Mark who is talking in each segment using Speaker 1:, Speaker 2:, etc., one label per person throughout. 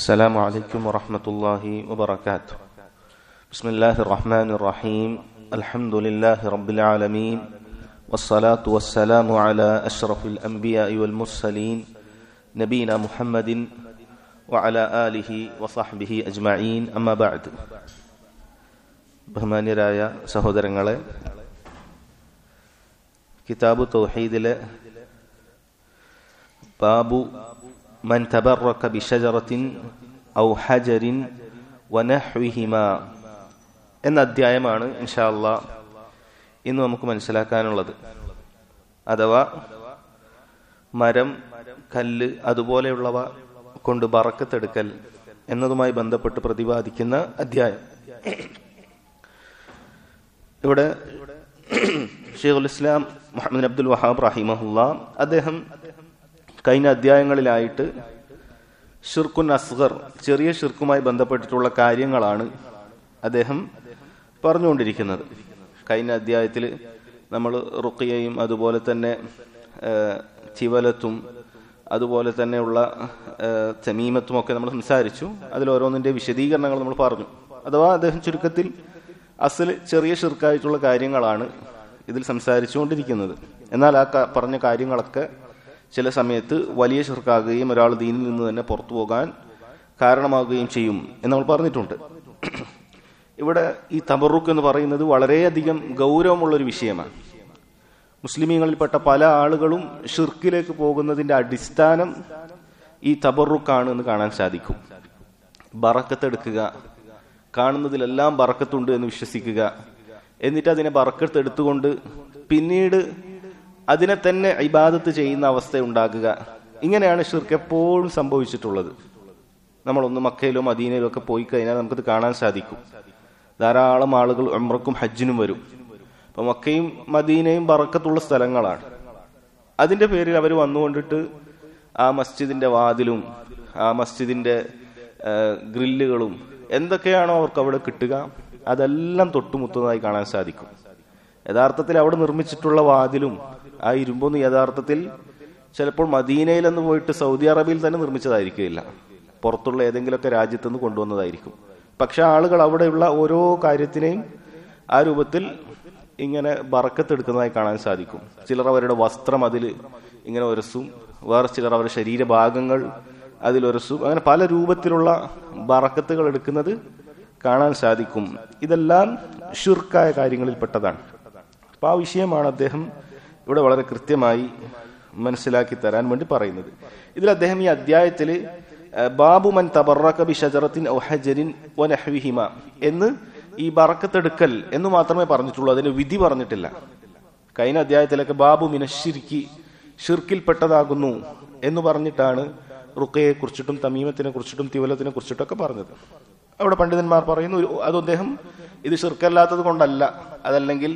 Speaker 1: السلام عليكم ورحمة الله وبركاته بسم الله الرحمن الرحيم الحمد لله رب العالمين والصلاة والسلام على أشرف الأنبياء والمرسلين نبينا محمد وعلى آله وصحبه أجمعين أما بعد ബഹുമാന്യരായ സഹോദരങ്ങളെ കിതാബു തൗഹീദിലെ ബാബു മൻ തബറക ബിഷജറത്തിൻ ഔ ഹജരിൻ വനഹ്വിഹിമ എന്ന അധ്യായമാണ് ഇൻഷാ അള്ളാ ഇന്ന് നമുക്ക് മനസ്സിലാക്കാനുള്ളത് അഥവാ മരം കല്ല് അതുപോലെയുള്ളവ കൊണ്ട് ബറക്കത്തെടുക്കൽ എന്നതുമായി ബന്ധപ്പെട്ട് പ്രതിപാദിക്കുന്ന അധ്യായം ഇവിടെ ഷെയ്ഖുൽ ഇസ്ലാം മുഹമ്മദ് അബ്ദുൽ വഹാബ് റഹിമഹുല്ല അദ്ദേഹം കഴിഞ്ഞ അധ്യായങ്ങളിലായിട്ട് ഷിർക്കുൻ അസ്ഗർ ചെറിയ ഷിർക്കുമായി ബന്ധപ്പെട്ടിട്ടുള്ള കാര്യങ്ങളാണ് അദ്ദേഹം പറഞ്ഞുകൊണ്ടിരിക്കുന്നത് കഴിഞ്ഞ അധ്യായത്തിൽ നമ്മൾ റുക്കിയയും അതുപോലെ തന്നെ ചിവലത്തും അതുപോലെ തന്നെയുള്ള തമീമത്തും ഒക്കെ നമ്മൾ സംസാരിച്ചു അതിൽ ഓരോന്നിന്റെ വിശദീകരണങ്ങൾ നമ്മൾ പറഞ്ഞു അഥവാ അദ്ദേഹം ചുരുക്കത്തിൽ അസൽ ചെറിയ ഷിർക്കായിട്ടുള്ള കാര്യങ്ങളാണ് ഇതിൽ സംസാരിച്ചുകൊണ്ടിരിക്കുന്നത് എന്നാൽ ആ പറഞ്ഞ കാര്യങ്ങളൊക്കെ ചില സമയത്ത് വലിയ ഷിർക്കാകുകയും ഒരാൾ ദീനിൽ നിന്ന് തന്നെ പുറത്തു പോകാൻ കാരണമാകുകയും ചെയ്യും എന്ന് നമ്മൾ പറഞ്ഞിട്ടുണ്ട് ഇവിടെ ഈ തബറുക്ക് എന്ന് പറയുന്നത് വളരെയധികം ഗൗരവമുള്ള ഒരു വിഷയമാണ് മുസ്ലിമീങ്ങളിൽപ്പെട്ട പല ആളുകളും ഷിർക്കിലേക്ക് പോകുന്നതിന്റെ അടിസ്ഥാനം ഈ തബറുക്കാണ് എന്ന് കാണാൻ സാധിക്കും ബറക്കത്തെടുക്കുക കാണുന്നതിലെല്ലാം ബറക്കത്തുണ്ട് എന്ന് വിശ്വസിക്കുക എന്നിട്ട് അതിനെ ബറക്കത്ത് എടുത്തുകൊണ്ട് പിന്നീട് അതിനെ തന്നെ ഇബാദത്ത് ചെയ്യുന്ന അവസ്ഥ ഉണ്ടാകുക ഇങ്ങനെയാണ് ഷിർക്ക് എപ്പോഴും സംഭവിച്ചിട്ടുള്ളത് നമ്മളൊന്ന് മക്കയിലോ മദീനയിലോ ഒക്കെ പോയി കഴിഞ്ഞാൽ നമുക്കത് കാണാൻ സാധിക്കും ധാരാളം ആളുകൾ ഉമ്രക്കും ഹജ്ജിനും വരും അപ്പൊ മക്കയും മദീനയും ബറക്കത്തുള്ള സ്ഥലങ്ങളാണ് അതിന്റെ പേരിൽ അവർ വന്നുകൊണ്ടിട്ട് ആ മസ്ജിദിന്റെ വാതിലും ആ മസ്ജിദിന്റെ ഗ്രില്ലുകളും എന്തൊക്കെയാണോ അവർക്ക് അവിടെ കിട്ടുക അതെല്ലാം തൊട്ടുമുത്തുന്നതായി കാണാൻ സാധിക്കും യഥാർത്ഥത്തിൽ അവിടെ നിർമ്മിച്ചിട്ടുള്ള വാതിലും ആ ഇരുമ്പൊന്നും യഥാർത്ഥത്തിൽ ചിലപ്പോൾ മദീനയിലെന്ന് പോയിട്ട് സൗദി അറേബ്യയിൽ തന്നെ നിർമ്മിച്ചതായിരിക്കില്ല പുറത്തുള്ള ഏതെങ്കിലുമൊക്കെ രാജ്യത്തു നിന്ന് കൊണ്ടുവന്നതായിരിക്കും പക്ഷെ ആളുകൾ അവിടെയുള്ള ഓരോ കാര്യത്തിനെയും ആ രൂപത്തിൽ ഇങ്ങനെ ബറക്കത്തെടുക്കുന്നതായി കാണാൻ സാധിക്കും ചിലർ അവരുടെ വസ്ത്രം അതിൽ ഇങ്ങനെ ഒരസും വേറെ ചിലർ അവരുടെ ശരീരഭാഗങ്ങൾ അതിലൊരസും അങ്ങനെ പല രൂപത്തിലുള്ള ബറക്കത്തുകൾ എടുക്കുന്നത് കാണാൻ സാധിക്കും ഇതെല്ലാം ഷുർക്കായ കാര്യങ്ങളിൽപ്പെട്ടതാണ് അപ്പൊ ആ വിഷയമാണ് അദ്ദേഹം ഇവിടെ വളരെ കൃത്യമായി മനസ്സിലാക്കി തരാൻ വേണ്ടി പറയുന്നത് ഇതിൽ അദ്ദേഹം ഈ അധ്യായത്തിൽ ബാബു മൻ തബറക ബി ഷജറത്തിൻ ഔഹജരിൻ വനഹ്വിഹിമ എന്ന് ഈ ബറക്കത്തെടുക്കൽ എന്ന് മാത്രമേ പറഞ്ഞിട്ടുള്ളൂ അതിന് വിധി പറഞ്ഞിട്ടില്ല കഴിഞ്ഞ അധ്യായത്തിലൊക്കെ ബാബു മിനഷിർക്കി ഷിർക്കിൽപ്പെട്ടതാകുന്നു എന്ന് പറഞ്ഞിട്ടാണ് റുക്കയെ കുറിച്ചിട്ടും തമീമത്തിനെ കുറിച്ചിട്ടും തിവലത്തിനെ കുറിച്ചിട്ടൊക്കെ പറഞ്ഞത് അവിടെ പണ്ഡിതന്മാർ പറയുന്നു അത് അദ്ദേഹം ഇത് ഷിർക്കല്ലാത്തത് കൊണ്ടല്ല അതല്ലെങ്കിൽ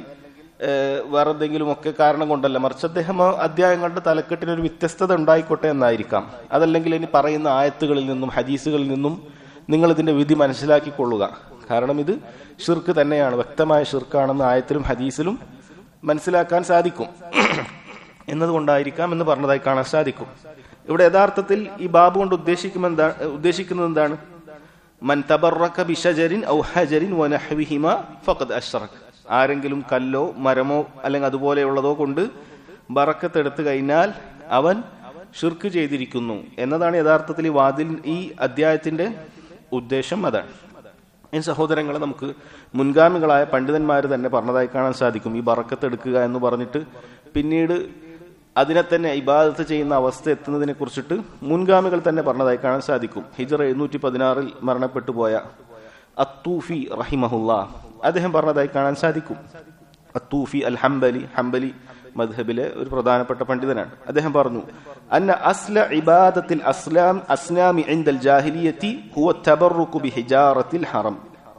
Speaker 1: വേറെ എന്തെങ്കിലും ഒക്കെ കാരണം കൊണ്ടല്ല മറിച്ച് അദ്ദേഹം അധ്യായങ്ങളുടെ തലക്കെട്ടിന് ഒരു വ്യത്യസ്തത ഉണ്ടായിക്കോട്ടെ എന്നായിരിക്കാം അതല്ലെങ്കിൽ ഇനി പറയുന്ന ആയത്തുകളിൽ നിന്നും ഹദീസുകളിൽ നിന്നും നിങ്ങൾ ഇതിന്റെ വിധി മനസ്സിലാക്കിക്കൊള്ളുക കാരണം ഇത് ഷിർക്ക് തന്നെയാണ് വ്യക്തമായ ഷിർക്കാണെന്ന് ആയത്തിലും ഹദീസിലും മനസ്സിലാക്കാൻ സാധിക്കും എന്നതുകൊണ്ടായിരിക്കാം എന്ന് പറഞ്ഞതായി കാണാൻ സാധിക്കും ഇവിടെ യഥാർത്ഥത്തിൽ ഈ ബാബു കൊണ്ട് ഉദ്ദേശിക്കുന്ന എന്താണ് ഉദ്ദേശിക്കുന്നത് എന്താണ് മൻ തബറക ബിഷജരിൻ ഔ ഹജരിൻ വനഹ്വിഹിമ ഫഖദ് അഷ്റഖ് ആരെങ്കിലും കല്ലോ മരമോ അല്ലെങ്കിൽ അതുപോലെയുള്ളതോ കൊണ്ട് ബറക്കത്തെടുത്തു കഴിഞ്ഞാൽ അവൻ ഷിർക്ക് ചെയ്തിരിക്കുന്നു എന്നതാണ് യഥാർത്ഥത്തിൽ ഈ വാതിൽ ഈ അധ്യായത്തിന്റെ ഉദ്ദേശം അതാണ് ഈ സഹോദരങ്ങളെ നമുക്ക് മുൻഗാമികളായ പണ്ഡിതന്മാർ തന്നെ പറഞ്ഞതായി കാണാൻ സാധിക്കും ഈ ബറക്കത്തെടുക്കുക എന്ന് പറഞ്ഞിട്ട് പിന്നീട് അതിനെ തന്നെ ഇബാദത്ത് ചെയ്യുന്ന അവസ്ഥ എത്തുന്നതിനെ കുറിച്ചിട്ട് മുൻഗാമികൾ തന്നെ പറഞ്ഞതായി കാണാൻ സാധിക്കും ഹിജറ എഴുന്നൂറ്റി പതിനാറിൽ മരണപ്പെട്ടു പോയ അത്തൂഫി റഹിമഹുല്ല അദ്ദേഹം പറഞ്ഞതായി കാണാൻ സാധിക്കും അത്തൂഫി അൽ ഹംബലി ഹംബലി മദ്ഹബിലെ ഒരു പ്രധാനപ്പെട്ട പണ്ഡിതനാണ് അദ്ദേഹം പറഞ്ഞു അന്ന അസ്ല ഇബാദത്തിൽ അസ്ലാം അസ്ലാമി ഇൻദൽ ജാഹിലിയത്തി ഹുവ തബറുക്കു ബി ഹിജാറത്തിൽ ഹറം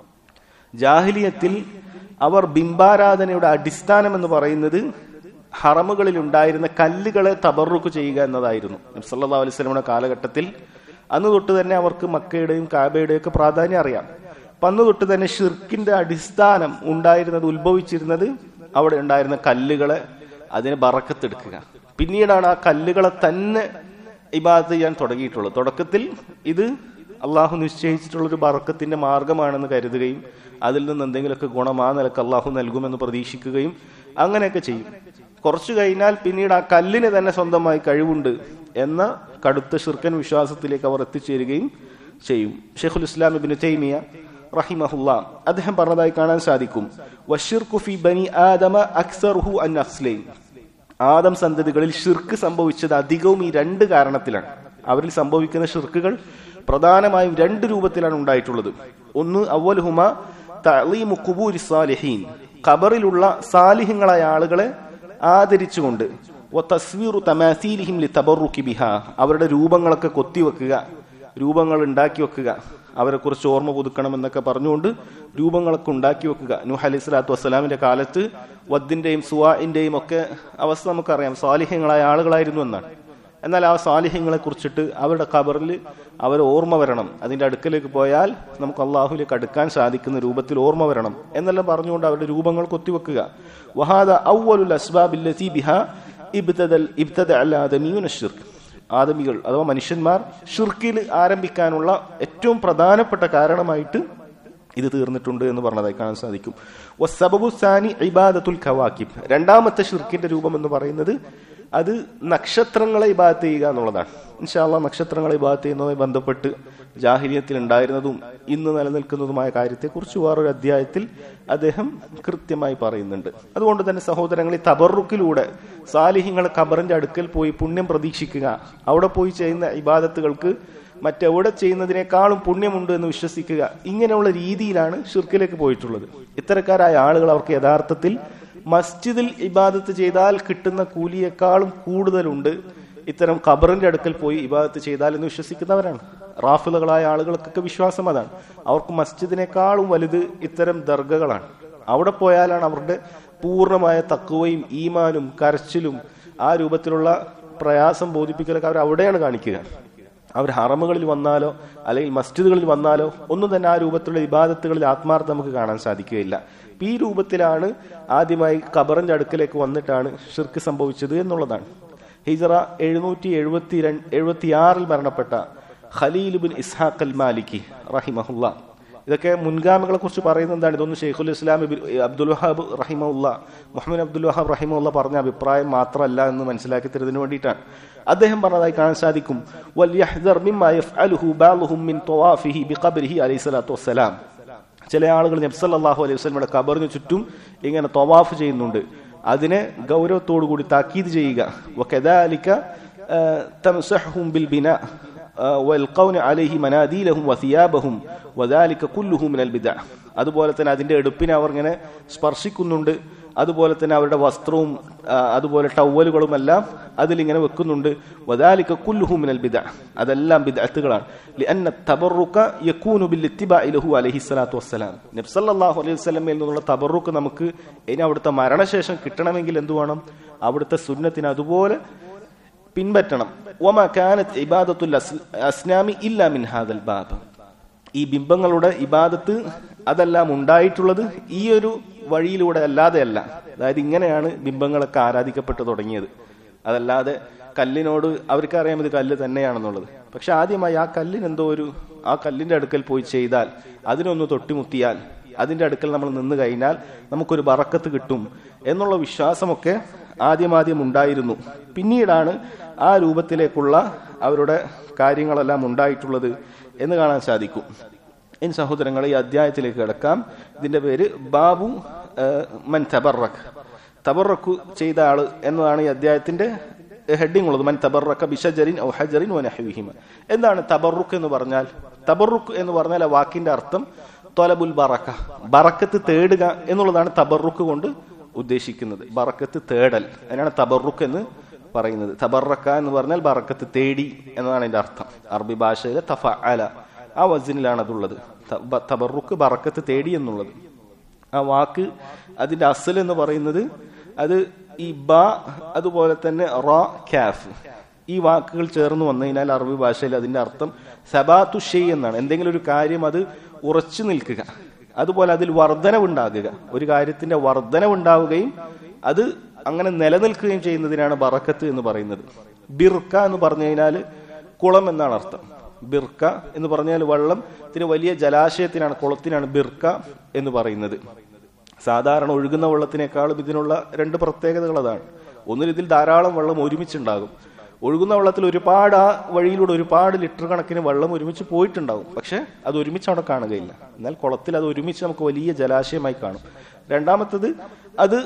Speaker 1: ജാഹിലിയത്തിൽ അവർ ബിംബാരാധനയുടെ അടിസ്ഥാനം എന്ന് പറയുന്നത് ഹറമുകളിൽ ഉണ്ടായിരുന്ന കല്ലുകളെ തബറുക്ക് ചെയ്യുക എന്നതായിരുന്നു സല്ലാ അലൈസ്ലമിയുടെ കാലഘട്ടത്തിൽ അന്ന് തൊട്ട് തന്നെ അവർക്ക് മക്കയുടെയും കാബയുടെയും ഒക്കെ പ്രാധാന്യം അറിയാം അപ്പൊ അന്ന് തൊട്ട് തന്നെ ഷിർക്കിന്റെ അടിസ്ഥാനം ഉണ്ടായിരുന്നത് ഉത്ഭവിച്ചിരുന്നത് അവിടെ ഉണ്ടായിരുന്ന കല്ലുകളെ അതിനെ ബറക്കത്തെടുക്കുക പിന്നീടാണ് ആ കല്ലുകളെ തന്നെ ഇബാദത്ത് ചെയ്യാൻ തുടങ്ങിയിട്ടുള്ളത് തുടക്കത്തിൽ ഇത് അള്ളാഹു നിശ്ചയിച്ചിട്ടുള്ള ഒരു ബറക്കത്തിന്റെ മാർഗമാണെന്ന് കരുതുകയും അതിൽ നിന്ന് എന്തെങ്കിലുമൊക്കെ ഗുണം ആ നിലക്ക് അള്ളാഹു നൽകുമെന്ന് പ്രതീക്ഷിക്കുകയും അങ്ങനെയൊക്കെ ചെയ്യും കുറച്ചു കഴിഞ്ഞാൽ പിന്നീട് ആ കല്ലിന് തന്നെ സ്വന്തമായി കഴിവുണ്ട് എന്ന കടുത്ത ഷിർക്കൻ വിശ്വാസത്തിലേക്ക് അവർ എത്തിച്ചേരുകയും ചെയ്യും ഷെയ്ഖുൽ ഇസ്ലാം ഇബിന് തൈമിയ റഹിമഹുല്ല അദ്ദേഹം പറഞ്ഞതായി കാണാൻ സാധിക്കും വഷിർക്കു ഫി ബനി ആദമ അക്സറുഹു അൻ അസ്ലൈൻ ആദം സന്തതികളിൽ ഷിർക്ക് സംഭവിച്ചത് അധികവും ഈ രണ്ട് കാരണത്തിലാണ് അവരിൽ സംഭവിക്കുന്ന ഷിർക്കുകൾ പ്രധാനമായും രണ്ട് രൂപത്തിലാണ് ഉണ്ടായിട്ടുള്ളത് ഒന്ന് അവൽഹുമ തളീമു കുബൂരി സാലിഹീൻ ഖബറിലുള്ള സാലിഹ്യങ്ങളായ ആളുകളെ ആദരിച്ചുകൊണ്ട് തസ്വീറു തമാസീലിഹിം ലി തബറുക്കി ബിഹ അവരുടെ രൂപങ്ങളൊക്കെ കൊത്തിവെക്കുക രൂപങ്ങൾ ഉണ്ടാക്കി വെക്കുക അവരെ കുറിച്ച് ഓർമ്മ പുതുക്കണമെന്നൊക്കെ പറഞ്ഞുകൊണ്ട് രൂപങ്ങളൊക്കെ ഉണ്ടാക്കി വെക്കുക നൂഹ് അലൈഹി സ്വലാത്തു വസ്സലാമിന്റെ കാലത്ത് വദ്ദിന്റെയും സുവാഇന്റെയും ഒക്കെ അവസ്ഥ നമുക്കറിയാം സാലിഹ്യങ്ങളായ ആളുകളായിരുന്നു എന്നാണ് എന്നാൽ ആ സാലിഹ്യങ്ങളെ കുറിച്ചിട്ട് അവരുടെ ഖബറിൽ അവർ ഓർമ്മ വരണം അതിന്റെ അടുക്കലേക്ക് പോയാൽ നമുക്ക് അള്ളാഹുലേക്ക് അടുക്കാൻ സാധിക്കുന്ന രൂപത്തിൽ ഓർമ്മ വരണം എന്നെല്ലാം പറഞ്ഞുകൊണ്ട് അവരുടെ രൂപങ്ങൾ കൊത്തിവെക്കുക വഹാദ ഔവലുൽ അസ്ബാബില്ലതി ബിഹ ഇബ്തദൽ ഇബ്തദ അൽ ആദമിയുന ഷിർക്ക് ആദമികൾ അഥവാ മനുഷ്യന്മാർ ഷിർക്കിൽ ആരംഭിക്കാനുള്ള ഏറ്റവും പ്രധാനപ്പെട്ട കാരണമായിട്ട് ഇത് തീർന്നിട്ടുണ്ട് എന്ന് പറഞ്ഞതായി കാണാൻ സാധിക്കും വസ്സബബു സാനി ഇബാദത്തുൽ ഖവാക്കിബ് രണ്ടാമത്തെ ഷിർക്കിന്റെ രൂപം എന്ന് പറയുന്നത് അത് നക്ഷത്രങ്ങളെ ഇബാദത്ത് ചെയ്യുക എന്നുള്ളതാണ് ഇൻഷാല്ല നക്ഷത്രങ്ങളെ ഇബാദത്ത് ചെയ്യുന്നതുമായി ബന്ധപ്പെട്ട് ജാഹിര്യത്തിൽ ഉണ്ടായിരുന്നതും ഇന്ന് നിലനിൽക്കുന്നതുമായ കാര്യത്തെക്കുറിച്ച് വേറൊരു അധ്യായത്തിൽ അദ്ദേഹം കൃത്യമായി പറയുന്നുണ്ട് അതുകൊണ്ട് തന്നെ സഹോദരങ്ങൾ ഈ തബറുക്കിലൂടെ സാലിഹ്യങ്ങൾ ഖബറിന്റെ അടുക്കൽ പോയി പുണ്യം പ്രതീക്ഷിക്കുക അവിടെ പോയി ചെയ്യുന്ന ഇബാദത്തുകൾക്ക് മറ്റെവിടെ ചെയ്യുന്നതിനേക്കാളും പുണ്യമുണ്ട് എന്ന് വിശ്വസിക്കുക ഇങ്ങനെയുള്ള രീതിയിലാണ് ഷിർക്കിലേക്ക് പോയിട്ടുള്ളത് ഇത്തരക്കാരായ ആളുകൾ അവർക്ക് യഥാർത്ഥത്തിൽ മസ്ജിദിൽ ഇബാദത്ത് ചെയ്താൽ കിട്ടുന്ന കൂലിയേക്കാളും കൂടുതലുണ്ട് ഇത്തരം ഖബറിന്റെ അടുക്കൽ പോയി ഇബാദത്ത് ചെയ്താൽ എന്ന് വിശ്വസിക്കുന്നവരാണ് റാഫിലുകളായ ആളുകൾക്കൊക്കെ വിശ്വാസം അതാണ് അവർക്ക് മസ്ജിദിനേക്കാളും വലുത് ഇത്തരം ദർഗകളാണ് അവിടെ പോയാലാണ് അവരുടെ പൂർണ്ണമായ തക്കുവയും ഈമാനും കരച്ചിലും ആ രൂപത്തിലുള്ള പ്രയാസം ബോധിപ്പിക്കലൊക്കെ അവർ അവിടെയാണ് കാണിക്കുക അവർ ഹറമുകളിൽ വന്നാലോ അല്ലെങ്കിൽ മസ്ജിദുകളിൽ വന്നാലോ ഒന്നും തന്നെ ആ രൂപത്തിലുള്ള ഇബാദത്തുകളിൽ ആത്മാർത്ഥം നമുക്ക് കാണാൻ സാധിക്കുകയില്ല ഈ രൂപത്തിലാണ് ആദ്യമായി ഖബറിന്റെ അടുക്കലേക്ക് വന്നിട്ടാണ് ഷിർക്ക് സംഭവിച്ചത് എന്നുള്ളതാണ് ഹിജറ എഴുന്നൂറ്റി എഴുപത്തി രണ്ട് എഴുപത്തിയാറിൽ മരണപ്പെട്ട Khalil bin Ishaq al Maliki റഹിമഹുല്ല ഇതൊക്കെ മുൻഗാമികളെ കുറിച്ച് പറയുന്നത് എന്താണ് ഇതൊന്നും ഷെയ്ഖുൽ ഇസ്ലാം അബ്ദുൽ വഹാബ് റഹിമുല്ല മുഹമ്മദ് അബ്ദുൽ വഹാബ് റഹിമുല്ല പറഞ്ഞ അഭിപ്രായം മാത്രമല്ല എന്ന് മനസ്സിലാക്കി തരുന്നതിന് വേണ്ടിയിട്ടാണ് അദ്ദേഹം പറഞ്ഞതായി കാണാൻ സാധിക്കും ചില ആളുകൾ നബ്സല്ലാഹു അലൈഹി വസ്ലമയുടെ ഖബറിന് ചുറ്റും ഇങ്ങനെ തൊവാഫ് ചെയ്യുന്നുണ്ട് അതിനെ ഗൗരവത്തോടു കൂടി താക്കീത് ചെയ്യുക ബിൽ ബിന വൽഖൗന അലൈഹി മനാദീലഹും വസിയാബഹും വദാലിക കുല്ലുഹു മിനൽ ബിദഅ അതുപോലെ തന്നെ അതിന്റെ എടുപ്പിനെ അവർ ഇങ്ങനെ സ്പർശിക്കുന്നുണ്ട് അതുപോലെ തന്നെ അവരുടെ വസ്ത്രവും അതുപോലെ ടവലുകളും എല്ലാം അതിലിങ്ങനെ വെക്കുന്നുണ്ട് വദാലിക കുല്ലുഹു മിനൽ ബിദഅ അതെല്ലാം ബിദഅത്തുകളാണ് ലിഅന്ന തബറുക യകൂനു ബിൽ ഇത്തിബാഇ ലഹു അലൈഹി സ്വലാത്തു വസ്സലാം നബി സല്ലല്ലാഹു അലൈഹി വസല്ലമയിൽ നിന്നുള്ള തബറുക്ക് നമുക്ക് ഇനി അവിടുത്തെ മരണശേഷം കിട്ടണമെങ്കിൽ എന്തു വേണം അവിടുത്തെ സുന്നത്തിന് അതുപോലെ പിൻപറ്റണം ഒമ കാനത്ത് ഇബാദത്തുൽ അസ്നാമി ഇല്ല മിൻ ഹാദൽ ബാബ് ഈ ബിംബങ്ങളുടെ ഇബാദത്ത് അതെല്ലാം ഉണ്ടായിട്ടുള്ളത് ഈ ഒരു വഴിയിലൂടെ അല്ലാതെയല്ല അതായത് ഇങ്ങനെയാണ് ബിംബങ്ങളൊക്കെ ആരാധിക്കപ്പെട്ടു തുടങ്ങിയത് അതല്ലാതെ കല്ലിനോട് അവർക്കറിയാം ഇത് കല്ല് തന്നെയാണെന്നുള്ളത് പക്ഷെ ആദ്യമായി ആ കല്ലിന് എന്തോ ഒരു ആ കല്ലിന്റെ അടുക്കൽ പോയി ചെയ്താൽ അതിനൊന്ന് തൊട്ടിമുത്തിയാൽ അതിന്റെ അടുക്കൽ നമ്മൾ നിന്ന് കഴിഞ്ഞാൽ നമുക്കൊരു ബറക്കത്ത് കിട്ടും എന്നുള്ള വിശ്വാസമൊക്കെ ആദ്യമാദ്യം ഉണ്ടായിരുന്നു പിന്നീടാണ് ആ രൂപത്തിലേക്കുള്ള അവരുടെ കാര്യങ്ങളെല്ലാം ഉണ്ടായിട്ടുള്ളത് എന്ന് കാണാൻ സാധിക്കും ഇനി സഹോദരങ്ങളെ ഈ അധ്യായത്തിലേക്ക് കിടക്കാം ഇതിന്റെ പേര് ബാബു മൻ തബറക്ക് തബറക്കു ചെയ്ത ആള് എന്നതാണ് ഈ അധ്യായത്തിന്റെ ഹെഡിങ് ഉള്ളത് മൻ തബറക്ക ബിഷജറിൻ ഔ ഹജറിൻ വനഹവിഹിമ എന്താണ് തബറുക്ക് എന്ന് പറഞ്ഞാൽ തബറുക്ക് എന്ന് പറഞ്ഞാൽ ആ വാക്കിന്റെ അർത്ഥം തൊലബുൽ ബറക്ക ബറക്കത്ത് തേടുക എന്നുള്ളതാണ് തബറുക്ക് കൊണ്ട് ഉദ്ദേശിക്കുന്നത് ബറക്കത്ത് തേടൽ അതിനാണ് തബറുക്ക് എന്ന് പറയുന്നത് തബറക്ക എന്ന് പറഞ്ഞാൽ ബറക്കത്ത് തേടി എന്നതാണ് അതിന്റെ അർത്ഥം അറബി ഭാഷയിലെ തഫ അല ആ വസിനിലാണ് അതുള്ളത് തബറുക്ക് ബറക്കത്ത് തേടി എന്നുള്ളത് ആ വാക്ക് അതിന്റെ അസൽ എന്ന് പറയുന്നത് അത് ഈ ബ അതുപോലെ തന്നെ റ കാഫ് ഈ വാക്കുകൾ ചേർന്ന് വന്നു കഴിഞ്ഞാൽ അറബി ഭാഷയിൽ അതിന്റെ അർത്ഥം സബാത്തു ഷെയ് എന്നാണ് എന്തെങ്കിലും ഒരു കാര്യം അത് ഉറച്ചു നിൽക്കുക അതുപോലെ അതിൽ വർധനവുണ്ടാകുക ഒരു കാര്യത്തിന്റെ വർധനവുണ്ടാവുകയും അത് അങ്ങനെ നിലനിൽക്കുകയും ചെയ്യുന്നതിനാണ് ബറക്കത്ത് എന്ന് പറയുന്നത് ബിർക്ക എന്ന് പറഞ്ഞു കഴിഞ്ഞാൽ കുളം എന്നാണ് അർത്ഥം ബിർക്ക എന്ന് പറഞ്ഞാൽ വെള്ളത്തിന് വലിയ ജലാശയത്തിനാണ് കുളത്തിനാണ് ബിർക്ക എന്ന് പറയുന്നത് സാധാരണ ഒഴുകുന്ന വെള്ളത്തിനേക്കാളും ഇതിനുള്ള രണ്ട് പ്രത്യേകതകൾ അതാണ് ഒന്നിൽ ഇതിൽ ധാരാളം വെള്ളം ഒരുമിച്ചുണ്ടാകും ഒഴുകുന്ന വെള്ളത്തിൽ ഒരുപാട് ആ വഴിയിലൂടെ ഒരുപാട് ലിറ്റർ കണക്കിന് വെള്ളം ഒരുമിച്ച് പോയിട്ടുണ്ടാവും പക്ഷെ അത് ഒരുമിച്ച് അവിടെ കാണുകയില്ല എന്നാൽ കുളത്തിൽ അത് ഒരുമിച്ച് നമുക്ക് വലിയ ജലാശയമായി കാണും രണ്ടാമത്തത് അത്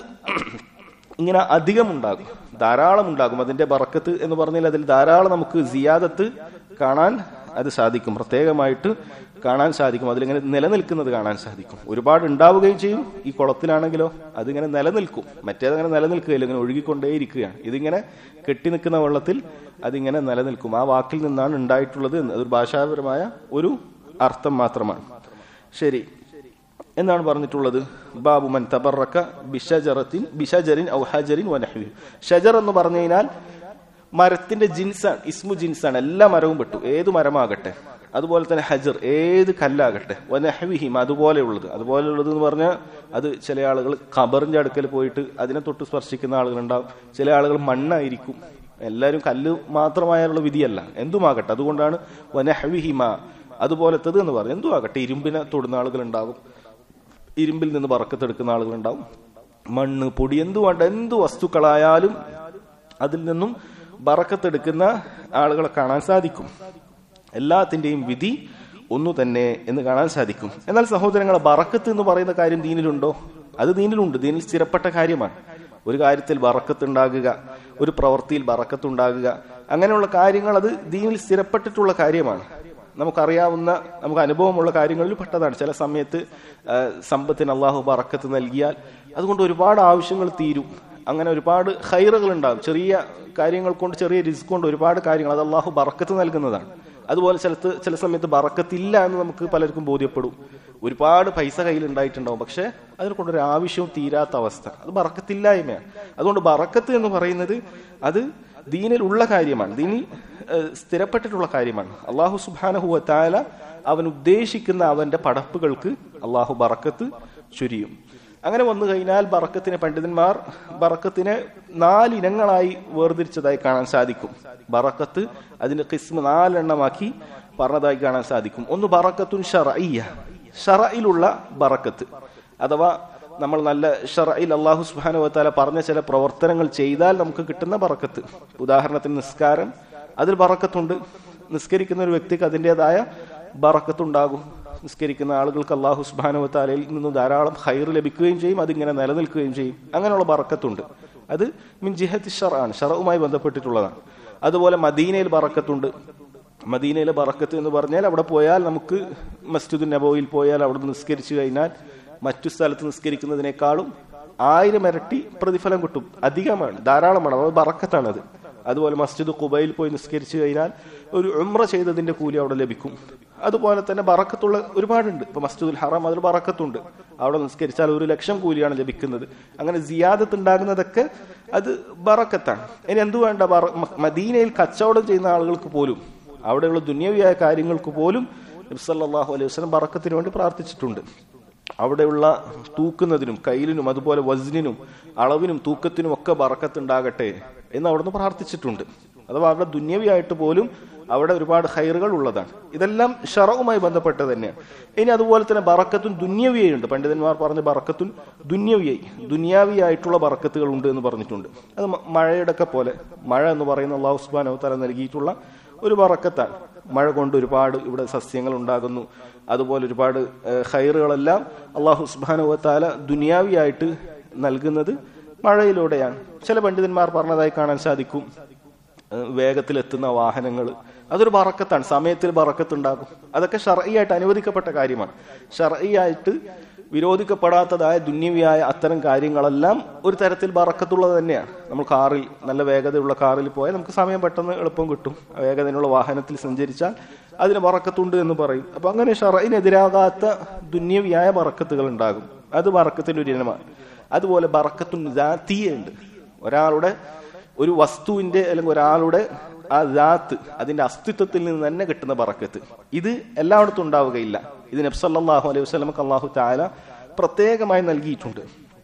Speaker 1: ഇങ്ങനെ അധികം ഉണ്ടാകും ധാരാളം ഉണ്ടാകും അതിന്റെ ബറക്കത്ത് എന്ന് പറഞ്ഞാൽ അതിൽ ധാരാളം നമുക്ക് സിയാദത്ത് കാണാൻ അത് സാധിക്കും പ്രത്യേകമായിട്ട് കാണാൻ സാധിക്കും അതിലിങ്ങനെ നിലനിൽക്കുന്നത് കാണാൻ സാധിക്കും ഒരുപാട് ഉണ്ടാവുകയും ചെയ്യും ഈ കുളത്തിലാണെങ്കിലോ അതിങ്ങനെ നിലനിൽക്കും മറ്റേതങ്ങനെ നിലനിൽക്കുകയില്ല ഇങ്ങനെ ഒഴുകിക്കൊണ്ടേയിരിക്കുകയാണ് ഇതിങ്ങനെ കെട്ടി നിൽക്കുന്ന വെള്ളത്തിൽ അതിങ്ങനെ നിലനിൽക്കും ആ വാക്കിൽ നിന്നാണ് ഉണ്ടായിട്ടുള്ളത് എന്ന് അതൊരു ഭാഷാപരമായ ഒരു അർത്ഥം മാത്രമാണ് ശരി എന്നാണ് പറഞ്ഞിട്ടുള്ളത് ബാബു മൻ തബറക്ക ബിഷജറത്തിൻ ബിഷജറിൻ ഔ ഹജറിൻ വനഹ്വി ഷജർ എന്ന് പറഞ്ഞു കഴിഞ്ഞാൽ മരത്തിന്റെ ജിൻസാണ് ഇസ്മു ജിൻസാണ് എല്ലാ മരവും പെട്ടു ഏത് മരമാകട്ടെ അതുപോലെ തന്നെ ഹജർ ഏത് കല്ലാകട്ടെ വനഹ്വിഹിം അതുപോലെയുള്ളത് അതുപോലെയുള്ളത് എന്ന് പറഞ്ഞാൽ അത് ചില ആളുകൾ ഖബറിന്റെ അടുക്കൽ പോയിട്ട് അതിനെ തൊട്ട് സ്പർശിക്കുന്ന ആളുകളുണ്ടാവും ചില ആളുകൾ മണ്ണായിരിക്കും എല്ലാവരും കല്ല് മാത്രമായുള്ള വിധിയല്ല എന്തുമാകട്ടെ അതുകൊണ്ടാണ് വനഹ്വിഹിമ അതുപോലത്തത് എന്ന് പറയും എന്തുമാകട്ടെ ഇരുമ്പിനെ തൊടുന്ന ആളുകൾ ഉണ്ടാകും ഇരുമ്പിൽ നിന്ന് പറക്കത്തെടുക്കുന്ന ആളുകളുണ്ടാവും മണ്ണ് പൊടി എന്തു വേണ്ട എന്ത് വസ്തുക്കളായാലും അതിൽ നിന്നും ബറക്കത്തെടുക്കുന്ന ആളുകളെ കാണാൻ സാധിക്കും എല്ലാത്തിന്റെയും വിധി ഒന്നു തന്നെ എന്ന് കാണാൻ സാധിക്കും എന്നാൽ സഹോദരങ്ങളെ ബറക്കത്ത് എന്ന് പറയുന്ന കാര്യം ദീനിലുണ്ടോ അത് ദീനിലുണ്ട് ദീനിൽ സ്ഥിരപ്പെട്ട കാര്യമാണ് ഒരു കാര്യത്തിൽ ബറക്കത്ത് ഉണ്ടാകുക ഒരു പ്രവൃത്തിയിൽ ബറക്കത്ത് ഉണ്ടാകുക അങ്ങനെയുള്ള കാര്യങ്ങൾ അത് ദീനിൽ സ്ഥിരപ്പെട്ടിട്ടുള്ള കാര്യമാണ് നമുക്കറിയാവുന്ന നമുക്ക് അനുഭവമുള്ള കാര്യങ്ങളിൽ പെട്ടതാണ് ചില സമയത്ത് ആ, സമ്പത്തിന് അള്ളാഹു ബറക്കത്ത് നൽകിയാൽ അതുകൊണ്ട് ഒരുപാട് ആവശ്യങ്ങൾ തീരും അങ്ങനെ ഒരുപാട് ഹൈറുകൾ ഉണ്ടാകും ചെറിയ കാര്യങ്ങൾ കൊണ്ട് ചെറിയ റിസ്ക് കൊണ്ട് ഒരുപാട് കാര്യങ്ങൾ അത് അള്ളാഹു ബറക്കത്ത് നൽകുന്നതാണ് അതുപോലെ ചിലത്ത് ചില സമയത്ത് ബറക്കത്തില്ല എന്ന് നമുക്ക് പലർക്കും ബോധ്യപ്പെടും ഒരുപാട് പൈസ കയ്യിൽ ഉണ്ടായിട്ടുണ്ടാവും പക്ഷെ അതിനെ കൊണ്ടൊരു ആവശ്യവും തീരാത്ത അവസ്ഥ അത് ബറക്കത്തില്ലായ്മയാണ് അതുകൊണ്ട് ബറക്കത്ത് എന്ന് പറയുന്നത് അത് ദീനിൽ ഉള്ള കാര്യമാണ് ദീനിൽ ഏഹ്, സ്ഥിരപ്പെട്ടിട്ടുള്ള കാര്യമാണ് അള്ളാഹു സുബാനഹുവ താല അവൻ ഉദ്ദേശിക്കുന്ന അവന്റെ പടപ്പുകൾക്ക് അള്ളാഹു ബറക്കത്ത് ചുരിയും അങ്ങനെ വന്നു കഴിഞ്ഞാൽ ബറക്കത്തിനെ പണ്ഡിതന്മാർ ബറക്കത്തിനെ നാലിനങ്ങളായി വേർതിരിച്ചതായി കാണാൻ സാധിക്കും ബറക്കത്ത് അതിന്റെ കിസ്മ നാലെണ്ണമാക്കി പറഞ്ഞതായി കാണാൻ സാധിക്കും ഒന്ന് ബറക്കത്തുൻ ഷറയ്യ ഷറയിലുള്ള ബറക്കത്ത് അഥവാ നമ്മൾ നല്ല ഷറയിൽ അള്ളാഹു സുബാനു വത്താല പറഞ്ഞ ചില പ്രവർത്തനങ്ങൾ ചെയ്താൽ നമുക്ക് കിട്ടുന്ന ബറക്കത്ത് ഉദാഹരണത്തിന് നിസ്കാരം അതിൽ ബറക്കത്തുണ്ട് നിസ്കരിക്കുന്ന ഒരു വ്യക്തിക്ക് അതിൻ്റെതായ ബറക്കത്തുണ്ടാകും നിസ്കരിക്കുന്ന ആളുകൾക്ക് അള്ളാഹു സുബാനു വത്താലയിൽ നിന്ന് ധാരാളം ഹൈർ ലഭിക്കുകയും ചെയ്യും അതിങ്ങനെ നിലനിൽക്കുകയും ചെയ്യും അങ്ങനെയുള്ള ബറക്കത്തുണ്ട് അത് മിൻ ജിഹത്ത് ഷറാണ് ഷറവുമായി ബന്ധപ്പെട്ടിട്ടുള്ളതാണ് അതുപോലെ മദീനയിൽ ബറക്കത്തുണ്ട് മദീനയിലെ ബറക്കത്ത് എന്ന് പറഞ്ഞാൽ അവിടെ പോയാൽ നമുക്ക് മസ്ജിദ് നബോയിൽ പോയാൽ അവിടെ നിസ്കരിച്ചു കഴിഞ്ഞാൽ മറ്റു സ്ഥലത്ത് നിസ്കരിക്കുന്നതിനേക്കാളും ആയിരം ഇരട്ടി പ്രതിഫലം കിട്ടും അധികമാണ് ധാരാളമാണ് അത് ബറക്കത്താണത് അതുപോലെ മസ്ജിദ് കുബയിൽ പോയി നിസ്കരിച്ചു കഴിഞ്ഞാൽ ഒരു ഉംറ ചെയ്തതിന്റെ കൂലി അവിടെ ലഭിക്കും അതുപോലെ തന്നെ ബറക്കത്തുള്ള ഒരുപാടുണ്ട് ഇപ്പൊ മസ്ജിദുൽ ഹറാം അതിൽ ബറക്കത്തുണ്ട് അവിടെ നിസ്കരിച്ചാൽ ഒരു ലക്ഷം കൂലിയാണ് ലഭിക്കുന്നത് അങ്ങനെ സിയാദത്ത് ഉണ്ടാകുന്നതൊക്കെ അത് ബറക്കത്താണ് ഇനി എന്തു വേണ്ട ബറ- മ- മദീനയിൽ കച്ചവടം ചെയ്യുന്ന ആളുകൾക്ക് പോലും അവിടെയുള്ള ദുന്യവിയായ കാര്യങ്ങൾക്ക് പോലും നബ്സല്ലാഹു അലൈഹി വസ്ലം ബറക്കത്തിന് വേണ്ടി പ്രാർത്ഥിച്ചിട്ടുണ്ട് അവിടെയുള്ള തൂക്കുന്നതിനും കയ്യിലിനും അതുപോലെ വസ്നിനും അളവിനും തൂക്കത്തിനും ഒക്കെ ബറക്കത്തുണ്ടാകട്ടെ എന്ന് അവിടുന്ന് പ്രാർത്ഥിച്ചിട്ടുണ്ട് അഥവാ അവിടെ ദുന്യവിയായിട്ട് പോലും അവിടെ ഒരുപാട് ഹൈറുകൾ ഉള്ളതാണ് ഇതെല്ലാം ഷറവുമായി ബന്ധപ്പെട്ട് തന്നെയാണ് ഇനി അതുപോലെ തന്നെ ബറക്കത്തും ദുന്യവിയുണ്ട് പണ്ഡിതന്മാർ പറഞ്ഞ ബറക്കത്തും ദുന്യവിയായി ദുന്യാവിയായിട്ടുള്ള ബറക്കത്തുകൾ ഉണ്ട് എന്ന് പറഞ്ഞിട്ടുണ്ട് അത് മ- മഴയുടെ ഒക്കെ പോലെ മഴ എന്ന് പറയുന്ന അള്ളാഹു സുബാനോ തല നൽകിയിട്ടുള്ള ഒരു ബറക്കത്താണ് മഴ കൊണ്ട് ഒരുപാട് ഇവിടെ സസ്യങ്ങൾ ഉണ്ടാകുന്നു അതുപോലെ ഒരുപാട് ഏഹ്, ഹൈറുകളെല്ലാം അള്ളാഹു സുബാനു താല ദുനിയാവിയായിട്ട് നൽകുന്നത് മഴയിലൂടെയാണ് ചില പണ്ഡിതന്മാർ പറഞ്ഞതായി കാണാൻ സാധിക്കും ഏഹ്, വേഗത്തിലെത്തുന്ന വാഹനങ്ങൾ അതൊരു ബറക്കത്താണ് സമയത്തിൽ ബറക്കത്തുണ്ടാകും അതൊക്കെ ഷർഈയായിട്ട് അനുവദിക്കപ്പെട്ട കാര്യമാണ് ഷർഈയായിട്ട് വിരോധിക്കപ്പെടാത്തതായ ദുന്യവിയായ അത്തരം കാര്യങ്ങളെല്ലാം ഒരു തരത്തിൽ ബറക്കത്തുള്ളത് തന്നെയാണ് നമ്മൾ കാറിൽ നല്ല വേഗതയുള്ള കാറിൽ പോയാൽ നമുക്ക് സമയം പെട്ടെന്ന് എളുപ്പം കിട്ടും വേഗതയുള്ള വാഹനത്തിൽ സഞ്ചരിച്ചാൽ അതിന് ബറക്കത്തുണ്ട് എന്ന് പറയും അപ്പൊ അങ്ങനെ ഷറയിനെതിരാകാത്ത ദുന്യവിയായ ബറക്കത്തുകൾ ഉണ്ടാകും അത് ബറക്കത്തിന്റെ ഒരു ഇനമാണ് അതുപോലെ ബറക്കത്തുൻ ഉണ്ട് ഒരാളുടെ ഒരു വസ്തുവിന്റെ അല്ലെങ്കിൽ ഒരാളുടെ ആ ദാത്ത് അതിന്റെ അസ്തിത്വത്തിൽ നിന്ന് തന്നെ കിട്ടുന്ന ബറക്കത്ത് ഇത് എല്ലായിടത്തും ഉണ്ടാവുകയില്ല ഇത് നബ്സല്ലാഹു അലൈഹി വസ്ലമക്ക് അള്ളാഹു താല പ്രത്യേകമായി നൽകിയിട്ടുണ്ട്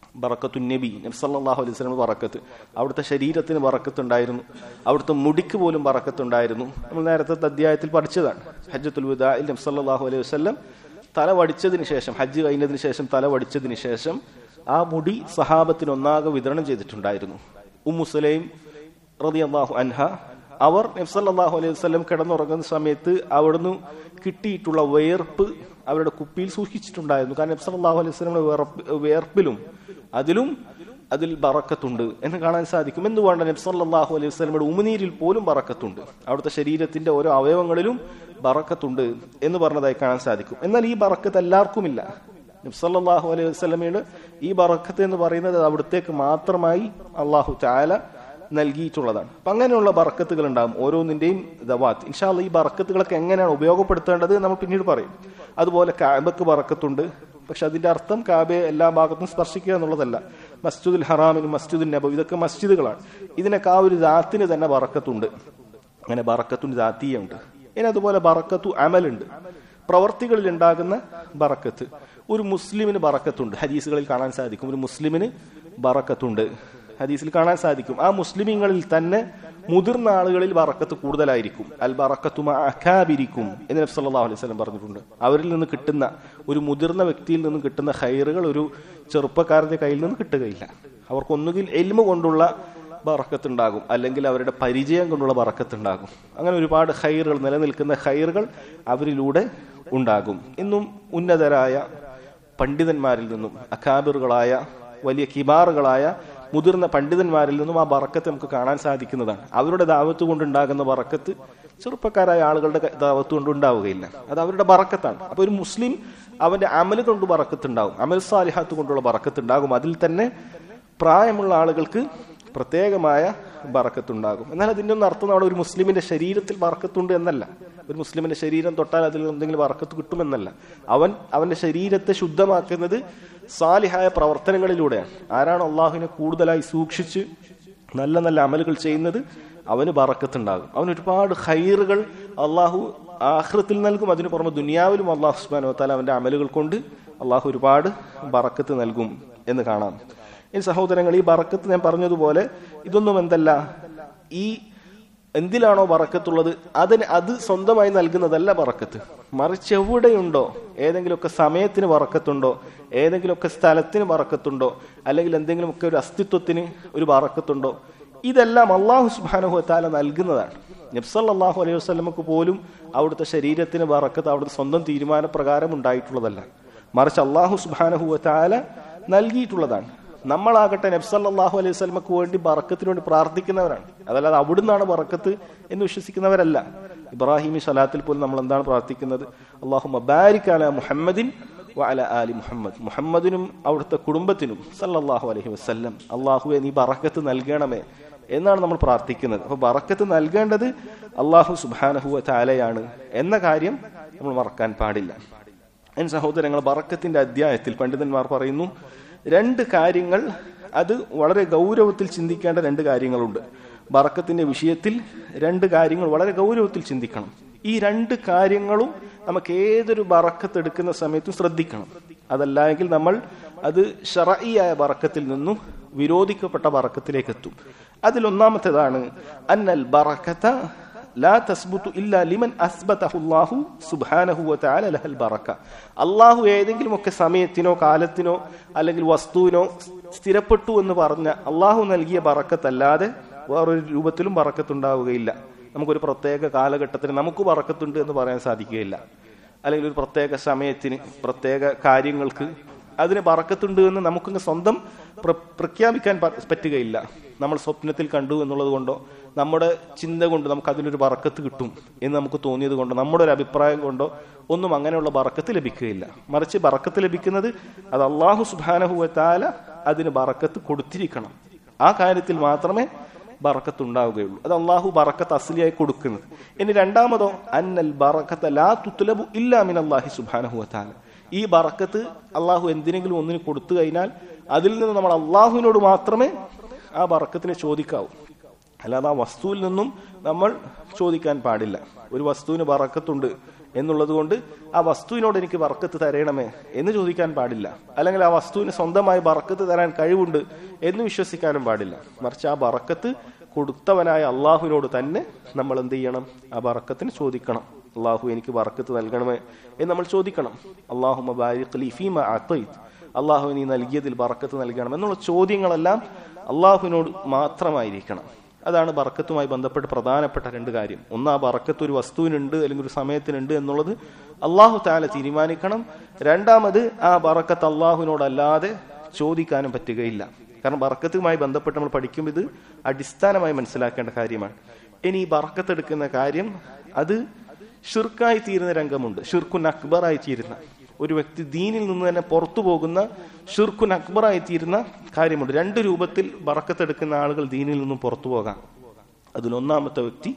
Speaker 1: ബറക്കത്തു നബി നബ്സല്ലാഹു അലൈഹി സ്വലം ബറക്കത്ത് അവിടുത്തെ ശരീരത്തിന് ബറക്കത്തുണ്ടായിരുന്നു അവിടുത്തെ മുടിക്ക് പോലും ബറക്കത്തുണ്ടായിരുന്നു നമ്മൾ നേരത്തെ അധ്യായത്തിൽ പഠിച്ചതാണ് ഹജ്ജത്തുൽ വിദായിൽ നബ്സല്ലാഹു അലൈഹി വസ്ലം തല വടിച്ചതിന് ശേഷം ഹജ്ജ് കഴിഞ്ഞതിന് ശേഷം തല വടിച്ചതിന് ശേഷം ആ മുടി സഹാബത്തിന് ഒന്നാകെ വിതരണം ചെയ്തിട്ടുണ്ടായിരുന്നു ഉമ്മുസലൈം റളിയല്ലാഹു അൻഹ അവർ നബ്സല്ലാഹു അലൈഹി വസ്ലം കിടന്നുറങ്ങുന്ന സമയത്ത് അവിടുന്ന് കിട്ടിയിട്ടുള്ള വേർപ്പ് അവരുടെ കുപ്പിയിൽ സൂക്ഷിച്ചിട്ടുണ്ടായിരുന്നു കാരണം നബ്സല്ലാഹു അലൈഹി വസ്ലമിന്റെ വേർപ്പിലും അതിലും അതിൽ ബറക്കത്തുണ്ട് എന്ന് കാണാൻ സാധിക്കും എന്തുകൊണ്ട് നബ്സല്ലാഹു അലൈഹി വസ്ലമിയുടെ ഉമിനീരിൽ പോലും ബറക്കത്തുണ്ട് അവിടുത്തെ ശരീരത്തിന്റെ ഓരോ അവയവങ്ങളിലും ബറക്കത്തുണ്ട് എന്ന് പറഞ്ഞതായി കാണാൻ സാധിക്കും എന്നാൽ ഈ ബറക്കത്ത് എല്ലാവർക്കുമില്ല നബ്സല്ലാഹു അലൈഹി വസ്ലമയുടെ ഈ ബറക്കത്ത് എന്ന് പറയുന്നത് അവിടത്തേക്ക് മാത്രമായി അള്ളാഹു ചാല നൽകിയിട്ടുള്ളതാണ് അപ്പൊ അങ്ങനെയുള്ള ബറക്കത്തുകൾ ഉണ്ടാകും ഓരോന്നിന്റെയും ദവാത്ത് ഇൻഷാല്ല ഈ ബറക്കത്തുകളൊക്കെ എങ്ങനെയാണ് ഉപയോഗപ്പെടുത്തേണ്ടത് നമ്മൾ പിന്നീട് പറയും അതുപോലെ കാബക്ക് ബറക്കത്തുണ്ട് പക്ഷെ അതിന്റെ അർത്ഥം കാബയെ എല്ലാ ഭാഗത്തും സ്പർശിക്കുക എന്നുള്ളതല്ല മസ്ജിദുൽ ഹറാമിനും മസ്ജിദുൽ നബു ഇതൊക്കെ മസ്ജിദുകളാണ് ഇതിനൊക്കെ ആ ഒരു ദാത്തിന് തന്നെ ബറക്കത്തുണ്ട് അങ്ങനെ ബറക്കത്തും ദാത്തീയുണ്ട് ഇനി അതുപോലെ ബറക്കത്തു അമലുണ്ട് പ്രവർത്തികളിൽ ഉണ്ടാകുന്ന ബറക്കത്ത് ഒരു മുസ്ലിമിന് ബറക്കത്തുണ്ട് ഹദീസുകളിൽ കാണാൻ സാധിക്കും ഒരു മുസ്ലിമിന് ബറക്കത്തുണ്ട് ഹദീസിൽ കാണാൻ സാധിക്കും ആ മുസ്ലിമീങ്ങളിൽ തന്നെ മുതിർന്ന ആളുകളിൽ ബറക്കത്ത് കൂടുതലായിരിക്കും അൽ ബറക്കത്തുമ അഖാബിരിക്കും എന്ന് നബി സല്ലല്ലാഹു അലൈഹി വസല്ലം പറഞ്ഞിട്ടുണ്ട് അവരിൽ നിന്ന് കിട്ടുന്ന ഒരു മുതിർന്ന വ്യക്തിയിൽ നിന്ന് കിട്ടുന്ന ഹൈറുകൾ ഒരു ചെറുപ്പക്കാരന്റെ കയ്യിൽ നിന്ന് കിട്ടുകയില്ല അവർക്ക് ഒന്നുകിൽ എൽമ കൊണ്ടുള്ള ബറക്കത്തുണ്ടാകും അല്ലെങ്കിൽ അവരുടെ പരിചയം കൊണ്ടുള്ള ബറക്കത്തുണ്ടാകും അങ്ങനെ ഒരുപാട് ഹൈറുകൾ നിലനിൽക്കുന്ന ഹൈറുകൾ അവരിലൂടെ ഉണ്ടാകും ഇന്നും ഉന്നതരായ പണ്ഡിതന്മാരിൽ നിന്നും അഖാബിറുകളായ വലിയ കിബാറുകളായ മുതിർന്ന പണ്ഡിതന്മാരിൽ നിന്നും ആ ബറക്കത്ത് നമുക്ക് കാണാൻ സാധിക്കുന്നതാണ് അവരുടെ ദാവത്ത് കൊണ്ടുണ്ടാകുന്ന ബറക്കത്ത് ചെറുപ്പക്കാരായ ആളുകളുടെ ദാവത്ത് കൊണ്ട് ഉണ്ടാവുകയില്ല അത് അവരുടെ ബറക്കത്താണ് അപ്പൊ ഒരു മുസ്ലിം അവന്റെ അമല് കൊണ്ട് ബറക്കത്തുണ്ടാകും അമൽ സാലിഹാത്ത് കൊണ്ടുള്ള ബറക്കത്തുണ്ടാകും അതിൽ തന്നെ പ്രായമുള്ള ആളുകൾക്ക് പ്രത്യേകമായ ബറക്കത്തുണ്ടാകും എന്നാൽ അതിന്റെ ഒന്നും അർത്ഥം അവിടെ ഒരു മുസ്ലിമിന്റെ ശരീരത്തിൽ ബറക്കത്തുണ്ട് എന്നല്ല ഒരു മുസ്ലിമിന്റെ ശരീരം തൊട്ടാൽ അതിൽ എന്തെങ്കിലും ബറക്കത്ത് കിട്ടുമെന്നല്ല അവൻ അവന്റെ ശരീരത്തെ ശുദ്ധമാക്കുന്നത് സാലിഹായ പ്രവർത്തനങ്ങളിലൂടെയാണ് ആരാണ് അള്ളാഹുവിനെ കൂടുതലായി സൂക്ഷിച്ച് നല്ല നല്ല അമലുകൾ ചെയ്യുന്നത് അവന് ബറക്കത്തുണ്ടാകും അവന് ഒരുപാട് ഹൈറുകൾ അള്ളാഹു ആഹ്റത്തിൽ നൽകും അതിന് പുറമെ ദുനിയാവിലും അള്ളാഹു സുബാനോ താല അവന്റെ അമലുകൾ കൊണ്ട് അള്ളാഹു ഒരുപാട് ബറക്കത്ത് നൽകും എന്ന് കാണാം ഈ സഹോദരങ്ങൾ ഈ ബറക്കത്ത് ഞാൻ പറഞ്ഞതുപോലെ ഇതൊന്നും എന്തല്ല ഈ എന്തിലാണോ ബറക്കത്തുള്ളത് അതിന് അത് സ്വന്തമായി നൽകുന്നതല്ല ബറക്കത്ത് മറിച്ച് എവിടെയുണ്ടോ ഏതെങ്കിലുമൊക്കെ സമയത്തിന് ബറക്കത്തുണ്ടോ ഏതെങ്കിലുമൊക്കെ സ്ഥലത്തിന് ബറക്കത്തുണ്ടോ അല്ലെങ്കിൽ എന്തെങ്കിലുമൊക്കെ ഒരു അസ്തിത്വത്തിന് ഒരു ബറക്കത്തുണ്ടോ ഇതെല്ലാം അള്ളാഹു സുബാനുഹു താല നൽകുന്നതാണ് നബ്സല്ലാഹു അലൈഹി വസ്ലമക്ക് പോലും അവിടുത്തെ ശരീരത്തിന് ബറക്കത്ത് അവിടുത്തെ സ്വന്തം തീരുമാനപ്രകാരം ഉണ്ടായിട്ടുള്ളതല്ല മറിച്ച് അള്ളാഹു സുബാനഹു താല നൽകിയിട്ടുള്ളതാണ് നമ്മളാകട്ടെ നബ്സല്ലാഹു അലൈഹി സ്വലമക്ക് വേണ്ടി ബറക്കത്തിന് വേണ്ടി പ്രാർത്ഥിക്കുന്നവരാണ് അതല്ലാതെ അവിടുന്നാണ് ബറക്കത്ത് എന്ന് വിശ്വസിക്കുന്നവരല്ല ഇബ്രാഹിമി സ്വലാത്തിൽ പോലും നമ്മൾ എന്താണ് പ്രാർത്ഥിക്കുന്നത് അള്ളാഹു മബാരിക് അല മുഹമ്മദിൻ വഅല ആലി മുഹമ്മദ് മുഹമ്മദിനും അവിടുത്തെ കുടുംബത്തിനും സല്ലല്ലാഹു അലൈഹി വസല്ലം അള്ളാഹുവെ നീ ബറക്കത്ത് നൽകണമേ എന്നാണ് നമ്മൾ പ്രാർത്ഥിക്കുന്നത് അപ്പൊ ബറക്കത്ത് നൽകേണ്ടത് അള്ളാഹു സുബാനഹുവ താലയാണ് എന്ന കാര്യം നമ്മൾ മറക്കാൻ പാടില്ല എൻ സഹോദരങ്ങൾ ബറക്കത്തിന്റെ അധ്യായത്തിൽ പണ്ഡിതന്മാർ പറയുന്നു രണ്ട് കാര്യങ്ങൾ അത് വളരെ ഗൗരവത്തിൽ ചിന്തിക്കേണ്ട രണ്ട് കാര്യങ്ങളുണ്ട് ബറക്കത്തിന്റെ വിഷയത്തിൽ രണ്ട് കാര്യങ്ങൾ വളരെ ഗൗരവത്തിൽ ചിന്തിക്കണം ഈ രണ്ട് കാര്യങ്ങളും നമുക്ക് ഏതൊരു ബറക്കത്ത് എടുക്കുന്ന സമയത്തും ശ്രദ്ധിക്കണം അതല്ലെങ്കിൽ നമ്മൾ അത് ഷറയിയായ ബറക്കത്തിൽ നിന്നും വിരോധിക്കപ്പെട്ട ബറക്കത്തിലേക്ക് എത്തും അതിൽ ഒന്നാമത്തേതാണ് അന്നൽ ബറക്കത്ത ലാ തസ്ബുത്തു ഇല്ലാ ലിമൻ അസ്ബതഹുല്ലാഹു സുബ്ഹാനഹു വതആല ലഹൽ ബറക്ക അള്ളാഹു ഏതെങ്കിലും ഒക്കെ സമയത്തിനോ കാലത്തിനോ അല്ലെങ്കിൽ വസ്തുവിനോ സ്ഥിരപ്പെട്ടു എന്ന് പറഞ്ഞ അള്ളാഹു നൽകിയ ബറക്കത്തല്ലാതെ വേറൊരു രൂപത്തിലും ബറക്കത്തുണ്ടാവുകയില്ല നമുക്കൊരു പ്രത്യേക കാലഘട്ടത്തിന് നമുക്ക് ബറക്കത്തുണ്ട് എന്ന് പറയാൻ സാധിക്കുകയില്ല അല്ലെങ്കിൽ ഒരു പ്രത്യേക സമയത്തിന് പ്രത്യേക കാര്യങ്ങൾക്ക് അതിന് ബറക്കത്തുണ്ട് എന്ന് നമുക്കങ്ങ് സ്വന്തം പ്രഖ്യാപിക്കാൻ പറ്റുകയില്ല നമ്മൾ സ്വപ്നത്തിൽ കണ്ടു എന്നുള്ളത് കൊണ്ടോ നമ്മുടെ ചിന്ത കൊണ്ട് നമുക്ക് അതിലൊരു ബറക്കത്ത് കിട്ടും എന്ന് നമുക്ക് തോന്നിയത് കൊണ്ടോ നമ്മുടെ ഒരു അഭിപ്രായം കൊണ്ടോ ഒന്നും അങ്ങനെയുള്ള ബറക്കത്ത് ലഭിക്കുകയില്ല മറിച്ച് ബറക്കത്ത് ലഭിക്കുന്നത് അത് അള്ളാഹു സുബാനഹുവത്താല അതിന് ബറക്കത്ത് കൊടുത്തിരിക്കണം ആ കാര്യത്തിൽ മാത്രമേ ബറക്കത്ത് ഉണ്ടാവുകയുള്ളൂ അത് അള്ളാഹു ബറക്കത്ത് അസ്ലിയായി കൊടുക്കുന്നത് ഇനി രണ്ടാമതോ അന്നൽ ബറക്കത്ത് ലാ തുത്തുലബു ഇല്ലാ മിൻ അള്ളാഹി സുബാനഹുവത്താല ഈ ബറക്കത്ത് അള്ളാഹു എന്തിനെങ്കിലും ഒന്നിന് കൊടുത്തു കഴിഞ്ഞാൽ അതിൽ നിന്ന് നമ്മൾ അള്ളാഹുവിനോട് മാത്രമേ ആ ബറക്കത്തിനെ ചോദിക്കാവൂ അല്ലാതെ ആ വസ്തുവിൽ നിന്നും നമ്മൾ ചോദിക്കാൻ പാടില്ല ഒരു വസ്തുവിന് ബറക്കത്തുണ്ട് എന്നുള്ളത് കൊണ്ട് ആ വസ്തുവിനോട് എനിക്ക് ബർക്കത്ത് തരണമേ എന്ന് ചോദിക്കാൻ പാടില്ല അല്ലെങ്കിൽ ആ വസ്തുവിന് സ്വന്തമായി ബർക്കത്ത് തരാൻ കഴിവുണ്ട് എന്ന് വിശ്വസിക്കാനും പാടില്ല മറിച്ച് ആ ബറക്കത്ത് കൊടുത്തവനായ അള്ളാഹുവിനോട് തന്നെ നമ്മൾ എന്ത് ചെയ്യണം ആ ബറക്കത്തിന് ചോദിക്കണം അള്ളാഹു എനിക്ക് ബറക്കത്ത് നൽകണമേ എന്ന് നമ്മൾ ചോദിക്കണം അള്ളാഹു അള്ളാഹു നീ നൽകിയതിൽ ബറക്കത്ത് നൽകണം എന്നുള്ള ചോദ്യങ്ങളെല്ലാം അള്ളാഹുവിനോട് മാത്രമായിരിക്കണം അതാണ് ബറക്കത്തുമായി ബന്ധപ്പെട്ട് പ്രധാനപ്പെട്ട രണ്ട് കാര്യം ഒന്ന് ആ ബറക്കത്ത് ഒരു വസ്തുവിനുണ്ട് അല്ലെങ്കിൽ ഒരു സമയത്തിനുണ്ട് എന്നുള്ളത് അള്ളാഹു താല തീരുമാനിക്കണം രണ്ടാമത് ആ ബറക്കത്ത് അള്ളാഹുവിനോടല്ലാതെ ചോദിക്കാനും പറ്റുകയില്ല കാരണം ബറക്കത്തുമായി ബന്ധപ്പെട്ട് നമ്മൾ പഠിക്കുമ്പോൾ ഇത് അടിസ്ഥാനമായി മനസ്സിലാക്കേണ്ട കാര്യമാണ് ഇനി ഈ ബറക്കത്ത് എടുക്കുന്ന കാര്യം അത് ഷിർക്കായി തീരുന്ന രംഗമുണ്ട് ഷിർക്കുൻ അക്ബറായി തീരുന്ന ഒരു വ്യക്തി ദീനിൽ നിന്ന് തന്നെ പുറത്തു പോകുന്ന ഷിർക്കുൻ അക്ബറായി തീരുന്ന കാര്യമുണ്ട് രണ്ട് രൂപത്തിൽ ബറക്കത്തെടുക്കുന്ന ആളുകൾ ദീനിൽ നിന്നും പുറത്തു പോകാം അതിലൊന്നാമത്തെ വ്യക്തി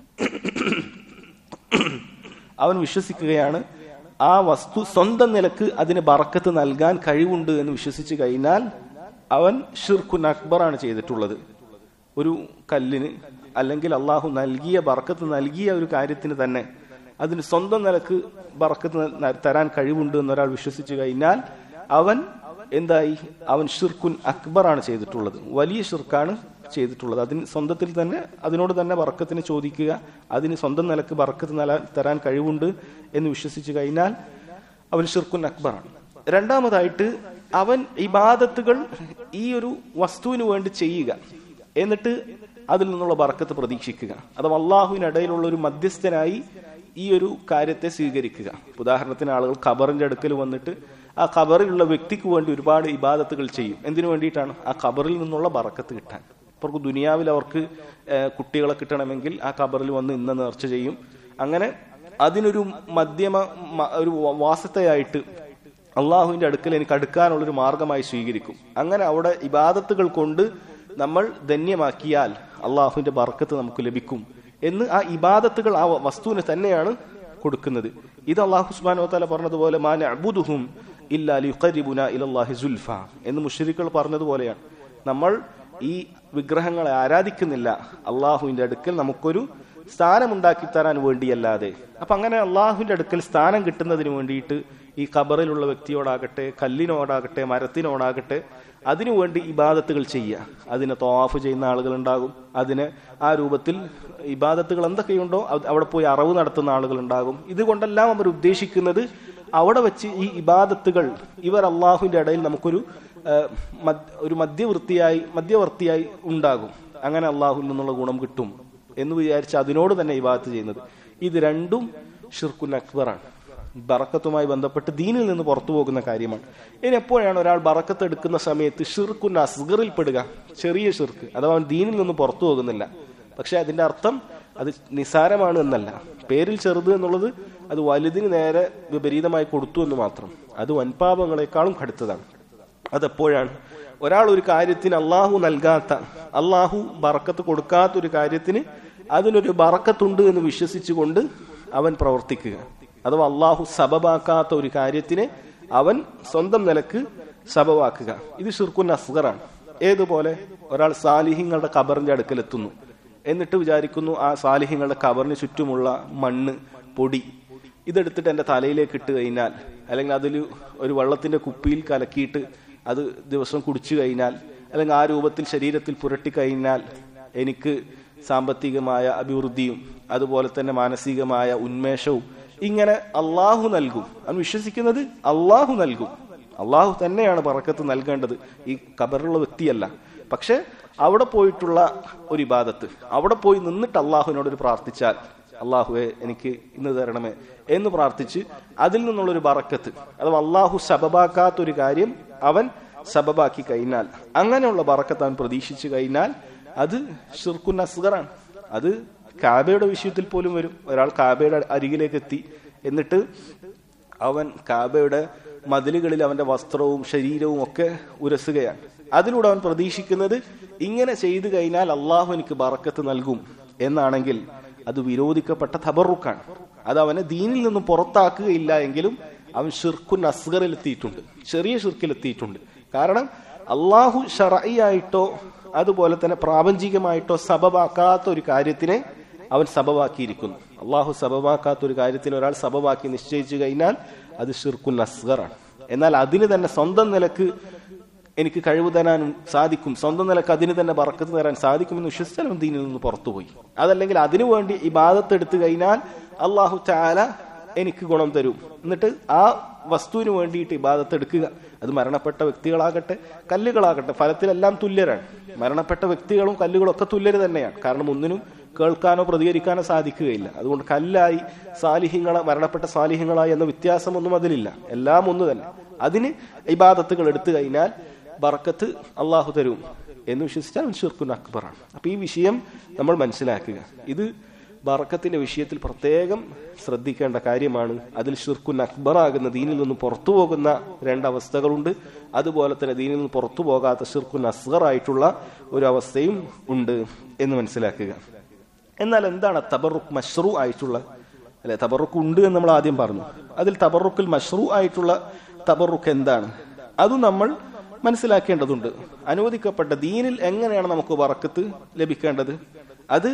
Speaker 1: അവൻ വിശ്വസിക്കുകയാണ് ആ വസ്തു സ്വന്തം നിലക്ക് അതിന് ബറക്കത്ത് നൽകാൻ കഴിവുണ്ട് എന്ന് വിശ്വസിച്ചു കഴിഞ്ഞാൽ അവൻ ഷിർക്കുൻ അക്ബറാണ് ചെയ്തിട്ടുള്ളത് ഒരു കല്ലിന് അല്ലെങ്കിൽ അള്ളാഹു നൽകിയ ബറക്കത്ത് നൽകിയ ഒരു കാര്യത്തിന് തന്നെ അതിന് സ്വന്തം നിലക്ക് ബറക്കത്ത് തരാൻ കഴിവുണ്ട് എന്നൊരാൾ വിശ്വസിച്ചു കഴിഞ്ഞാൽ അവൻ എന്തായി അവൻ ഷിർക്കുൻ അക്ബറാണ് ചെയ്തിട്ടുള്ളത് വലിയ ഷിർക്കാണ് ചെയ്തിട്ടുള്ളത് അതിന് സ്വന്തത്തിൽ തന്നെ അതിനോട് തന്നെ ബറക്കത്തിന് ചോദിക്കുക അതിന് സ്വന്തം നിലക്ക് ബറക്കത്ത് നല തരാൻ കഴിവുണ്ട് എന്ന് വിശ്വസിച്ചു കഴിഞ്ഞാൽ അവൻ ഷിർക്കുൻ അക്ബറാണ് രണ്ടാമതായിട്ട് അവൻ ഇബാദത്തുകൾ ഈ ഒരു വസ്തുവിന് വേണ്ടി ചെയ്യുക എന്നിട്ട് അതിൽ നിന്നുള്ള ബറക്കത്ത് പ്രതീക്ഷിക്കുക അഥവാ അള്ളാഹുവിനിടയിലുള്ള ഒരു മധ്യസ്ഥനായി ഈ ഒരു കാര്യത്തെ സ്വീകരിക്കുക ഉദാഹരണത്തിന് ആളുകൾ ഖബറിന്റെ അടുക്കൽ വന്നിട്ട് ആ ഖബറിലുള്ള വ്യക്തിക്ക് വേണ്ടി ഒരുപാട് ഇബാദത്തുകൾ ചെയ്യും എന്തിനു വേണ്ടിയിട്ടാണ് ആ ഖബറിൽ നിന്നുള്ള ബറക്കത്ത് കിട്ടാൻ അവർക്ക് ദുനിയാവിൽ അവർക്ക് കുട്ടികളെ കിട്ടണമെങ്കിൽ ആ ഖബറിൽ വന്ന് ഇന്ന് നേർച്ച ചെയ്യും അങ്ങനെ അതിനൊരു മധ്യമ ഒരു വാസത്തെയായിട്ട് അള്ളാഹുവിന്റെ അടുക്കൽ എനിക്ക് അടുക്കാനുള്ളൊരു മാർഗമായി സ്വീകരിക്കും അങ്ങനെ അവിടെ ഇബാദത്തുകൾ കൊണ്ട് നമ്മൾ ധന്യമാക്കിയാൽ അള്ളാഹുവിന്റെ ബർക്കത്ത് നമുക്ക് ലഭിക്കും എന്ന് ആ ഇബാദത്തുകൾ ആ വസ്തുവിന് തന്നെയാണ് കൊടുക്കുന്നത് ഇത് അള്ളാഹു സുബാനോ തല പറഞ്ഞതുപോലെ മാന അബുദുഹും ഇല്ലാലിബുന ഇലല്ലാഹി സുൽഫ എന്ന് മുഷരിക്കൾ പറഞ്ഞതുപോലെയാണ് നമ്മൾ ഈ വിഗ്രഹങ്ങളെ ആരാധിക്കുന്നില്ല അള്ളാഹുവിന്റെ അടുക്കൽ നമുക്കൊരു സ്ഥാനമുണ്ടാക്കി തരാൻ വേണ്ടിയല്ലാതെ അപ്പൊ അങ്ങനെ അള്ളാഹുവിന്റെ അടുക്കൽ സ്ഥാനം കിട്ടുന്നതിന് വേണ്ടിയിട്ട് ഈ ഖബറിലുള്ള വ്യക്തിയോടാകട്ടെ കല്ലിനോടാകട്ടെ മരത്തിനോടാകട്ടെ അതിനുവേണ്ടി ഇബാദത്തുകൾ ചെയ്യുക അതിനെ തോവാഫ് ചെയ്യുന്ന ആളുകൾ ഉണ്ടാകും അതിന് ആ രൂപത്തിൽ ഇബാദത്തുകൾ എന്തൊക്കെയുണ്ടോ അവിടെ പോയി അറവ് നടത്തുന്ന ആളുകൾ ഉണ്ടാകും ഇതുകൊണ്ടെല്ലാം അവർ ഉദ്ദേശിക്കുന്നത് അവിടെ വെച്ച് ഈ ഇബാദത്തുകൾ ഇവർ അള്ളാഹുവിന്റെ ഇടയിൽ നമുക്കൊരു ഒരു മധ്യവൃത്തിയായി മധ്യവർത്തിയായി ഉണ്ടാകും അങ്ങനെ അള്ളാഹുവിൽ നിന്നുള്ള ഗുണം കിട്ടും എന്ന് വിചാരിച്ച് അതിനോട് തന്നെ ഇബാദത്ത് ചെയ്യുന്നത് ഇത് രണ്ടും ഷിർക്കുൻ അക്ബറാണ് ബറക്കത്തുമായി ബന്ധപ്പെട്ട് ദീനിൽ നിന്ന് പുറത്തു പോകുന്ന കാര്യമാണ് ഇനി എപ്പോഴാണ് ഒരാൾ ബറക്കത്ത് എടുക്കുന്ന സമയത്ത് ഷിർക്കുൻ അസ്ഗറിൽ പെടുക ചെറിയ ഷിർക്ക് അഥവാ അവൻ ദീനിൽ നിന്ന് പുറത്തു പോകുന്നില്ല പക്ഷെ അതിന്റെ അർത്ഥം അത് നിസാരമാണ് എന്നല്ല പേരിൽ ചെറുത് എന്നുള്ളത് അത് വലുതിന് നേരെ വിപരീതമായി കൊടുത്തു എന്ന് മാത്രം അത് വൻപാപങ്ങളെക്കാളും കടുത്തതാണ് അതെപ്പോഴാണ് ഒരാൾ ഒരു കാര്യത്തിന് അള്ളാഹു നൽകാത്ത അള്ളാഹു ബറക്കത്ത് കൊടുക്കാത്ത ഒരു കാര്യത്തിന് അതിനൊരു ബറക്കത്തുണ്ട് എന്ന് വിശ്വസിച്ചുകൊണ്ട് അവൻ പ്രവർത്തിക്കുക അഥവാ അള്ളാഹു സബബാക്കാത്ത ഒരു കാര്യത്തിന് അവൻ സ്വന്തം നിലക്ക് സബവാക്കുക ഇത് ഷിർക്കുൻ അസ്ഗറാണ് ഏതുപോലെ ഒരാൾ സാലിഹിങ്ങളുടെ ഖബറിന്റെ അടുക്കലെത്തുന്നു എന്നിട്ട് വിചാരിക്കുന്നു ആ സാലിഹിങ്ങളുടെ ഖബറിന് ചുറ്റുമുള്ള മണ്ണ് പൊടി ഇതെടുത്തിട്ട് എന്റെ തലയിലേക്ക് ഇട്ട് കഴിഞ്ഞാൽ അല്ലെങ്കിൽ അതിൽ ഒരു വെള്ളത്തിന്റെ കുപ്പിയിൽ കലക്കിയിട്ട് അത് ദിവസം കുടിച്ചു കഴിഞ്ഞാൽ അല്ലെങ്കിൽ ആ രൂപത്തിൽ ശരീരത്തിൽ പുരട്ടി കഴിഞ്ഞാൽ എനിക്ക് സാമ്പത്തികമായ അഭിവൃദ്ധിയും അതുപോലെ തന്നെ മാനസികമായ ഉന്മേഷവും ഇങ്ങനെ അള്ളാഹു നൽകും അവൻ വിശ്വസിക്കുന്നത് അള്ളാഹു നൽകും അള്ളാഹു തന്നെയാണ് പറക്കത്ത് നൽകേണ്ടത് ഈ കബറുള്ള വ്യക്തിയല്ല പക്ഷെ അവിടെ പോയിട്ടുള്ള ഒരു ഇബാദത്ത് അവിടെ പോയി നിന്നിട്ട് അള്ളാഹുവിനോട് ഒരു പ്രാർത്ഥിച്ചാൽ അള്ളാഹുവെ എനിക്ക് ഇന്ന് തരണമേ എന്ന് പ്രാർത്ഥിച്ച് അതിൽ നിന്നുള്ളൊരു ബറക്കത്ത് അഥവാ അള്ളാഹു സബബാക്കാത്ത ഒരു കാര്യം അവൻ സബബാക്കി കഴിഞ്ഞാൽ അങ്ങനെയുള്ള ബറക്കത്ത് അവൻ പ്രതീക്ഷിച്ചു കഴിഞ്ഞാൽ അത് ഷിർക്കുൻ അസ്ഗറാണ് അത് കാബയുടെ വിഷയത്തിൽ പോലും വരും ഒരാൾ കാബയുടെ അരികിലേക്ക് എത്തി എന്നിട്ട് അവൻ കാബയുടെ മതിലുകളിൽ അവന്റെ വസ്ത്രവും ശരീരവും ഒക്കെ ഉരസുകയാണ് അതിലൂടെ അവൻ പ്രതീക്ഷിക്കുന്നത് ഇങ്ങനെ ചെയ്തു കഴിഞ്ഞാൽ അള്ളാഹു എനിക്ക് ബറക്കത്ത് നൽകും എന്നാണെങ്കിൽ അത് വിരോധിക്കപ്പെട്ട തബറുക്കാണ് അത് അവനെ ദീനിൽ നിന്നും പുറത്താക്കുകയില്ല എങ്കിലും അവൻ ഷിർക്കുൻ അസ്ഗറിൽ എത്തിയിട്ടുണ്ട് ചെറിയ ഷിർക്കിൽ എത്തിയിട്ടുണ്ട് കാരണം അള്ളാഹു ഷറയായിട്ടോ അതുപോലെ തന്നെ പ്രാപഞ്ചികമായിട്ടോ സബബാക്കാത്ത ഒരു കാര്യത്തിനെ
Speaker 2: അവൻ സബവാക്കിയിരിക്കുന്നു അള്ളാഹു സബവാക്കാത്ത ഒരു കാര്യത്തിൽ ഒരാൾ സബവാക്കി നിശ്ചയിച്ചു കഴിഞ്ഞാൽ അത് ഷിർക്കുൻ അസ്ഗറാണ് എന്നാൽ അതിന് തന്നെ സ്വന്തം നിലക്ക് എനിക്ക് കഴിവ് തരാനും സാധിക്കും സ്വന്തം നിലക്ക് അതിന് തന്നെ പറക്കത്ത് തരാൻ സാധിക്കുമെന്ന് വിശ്വസിച്ചാൽ അവൻ ദീനിൽ നിന്ന് പുറത്തുപോയി അതല്ലെങ്കിൽ അതിനു വേണ്ടി ഈ ബാധത്ത് എടുത്തു കഴിഞ്ഞാൽ അള്ളാഹു ചാല എനിക്ക് ഗുണം തരും എന്നിട്ട് ആ വസ്തുവിന് വേണ്ടിയിട്ട് ഇബാദത്ത് എടുക്കുക അത് മരണപ്പെട്ട വ്യക്തികളാകട്ടെ കല്ലുകളാകട്ടെ ഫലത്തിലെല്ലാം തുല്യരാണ് മരണപ്പെട്ട വ്യക്തികളും കല്ലുകളും ഒക്കെ തുല്യര് തന്നെയാണ് കാരണം ഒന്നിനും കേൾക്കാനോ പ്രതികരിക്കാനോ സാധിക്കുകയില്ല അതുകൊണ്ട് കല്ലായി സാലിഹ്യങ്ങളെ മരണപ്പെട്ട സാലിഹ്യങ്ങളായി എന്ന വ്യത്യാസമൊന്നും അതിലില്ല എല്ലാം ഒന്ന് തന്നെ അതിന് ഇബാദത്തുകൾ എടുത്തു കഴിഞ്ഞാൽ ബർക്കത്ത് അള്ളാഹു തരും എന്ന് വിശ്വസിച്ചാൽ ഷിർക്കുൻ അക്ബറാണ് അപ്പൊ ഈ വിഷയം നമ്മൾ മനസ്സിലാക്കുക ഇത് ബറക്കത്തിന്റെ വിഷയത്തിൽ പ്രത്യേകം ശ്രദ്ധിക്കേണ്ട കാര്യമാണ് അതിൽ ഷിർക്കുൻ അക്ബറാകുന്ന ദീനിൽ നിന്ന് പുറത്തു പോകുന്ന രണ്ടവസ്ഥകളുണ്ട് അതുപോലെ തന്നെ ദീനിൽ നിന്ന് പുറത്തു പോകാത്ത ഷിർക്കുൻ അസ്ഗറായിട്ടുള്ള ഒരു അവസ്ഥയും ഉണ്ട് എന്ന് മനസ്സിലാക്കുക എന്നാൽ എന്താണ് തബറുക്ക് മഷ്റൂ ആയിട്ടുള്ള അല്ലെ തബറുക്ക് ഉണ്ട് എന്ന് നമ്മൾ ആദ്യം പറഞ്ഞു അതിൽ തബറുക്കിൽ മഷ്റൂ ആയിട്ടുള്ള തബറുക്ക് എന്താണ് അതും നമ്മൾ മനസ്സിലാക്കേണ്ടതുണ്ട് അനുവദിക്കപ്പെട്ട ദീനിൽ എങ്ങനെയാണ് നമുക്ക് വറക്കത്ത് ലഭിക്കേണ്ടത് അത്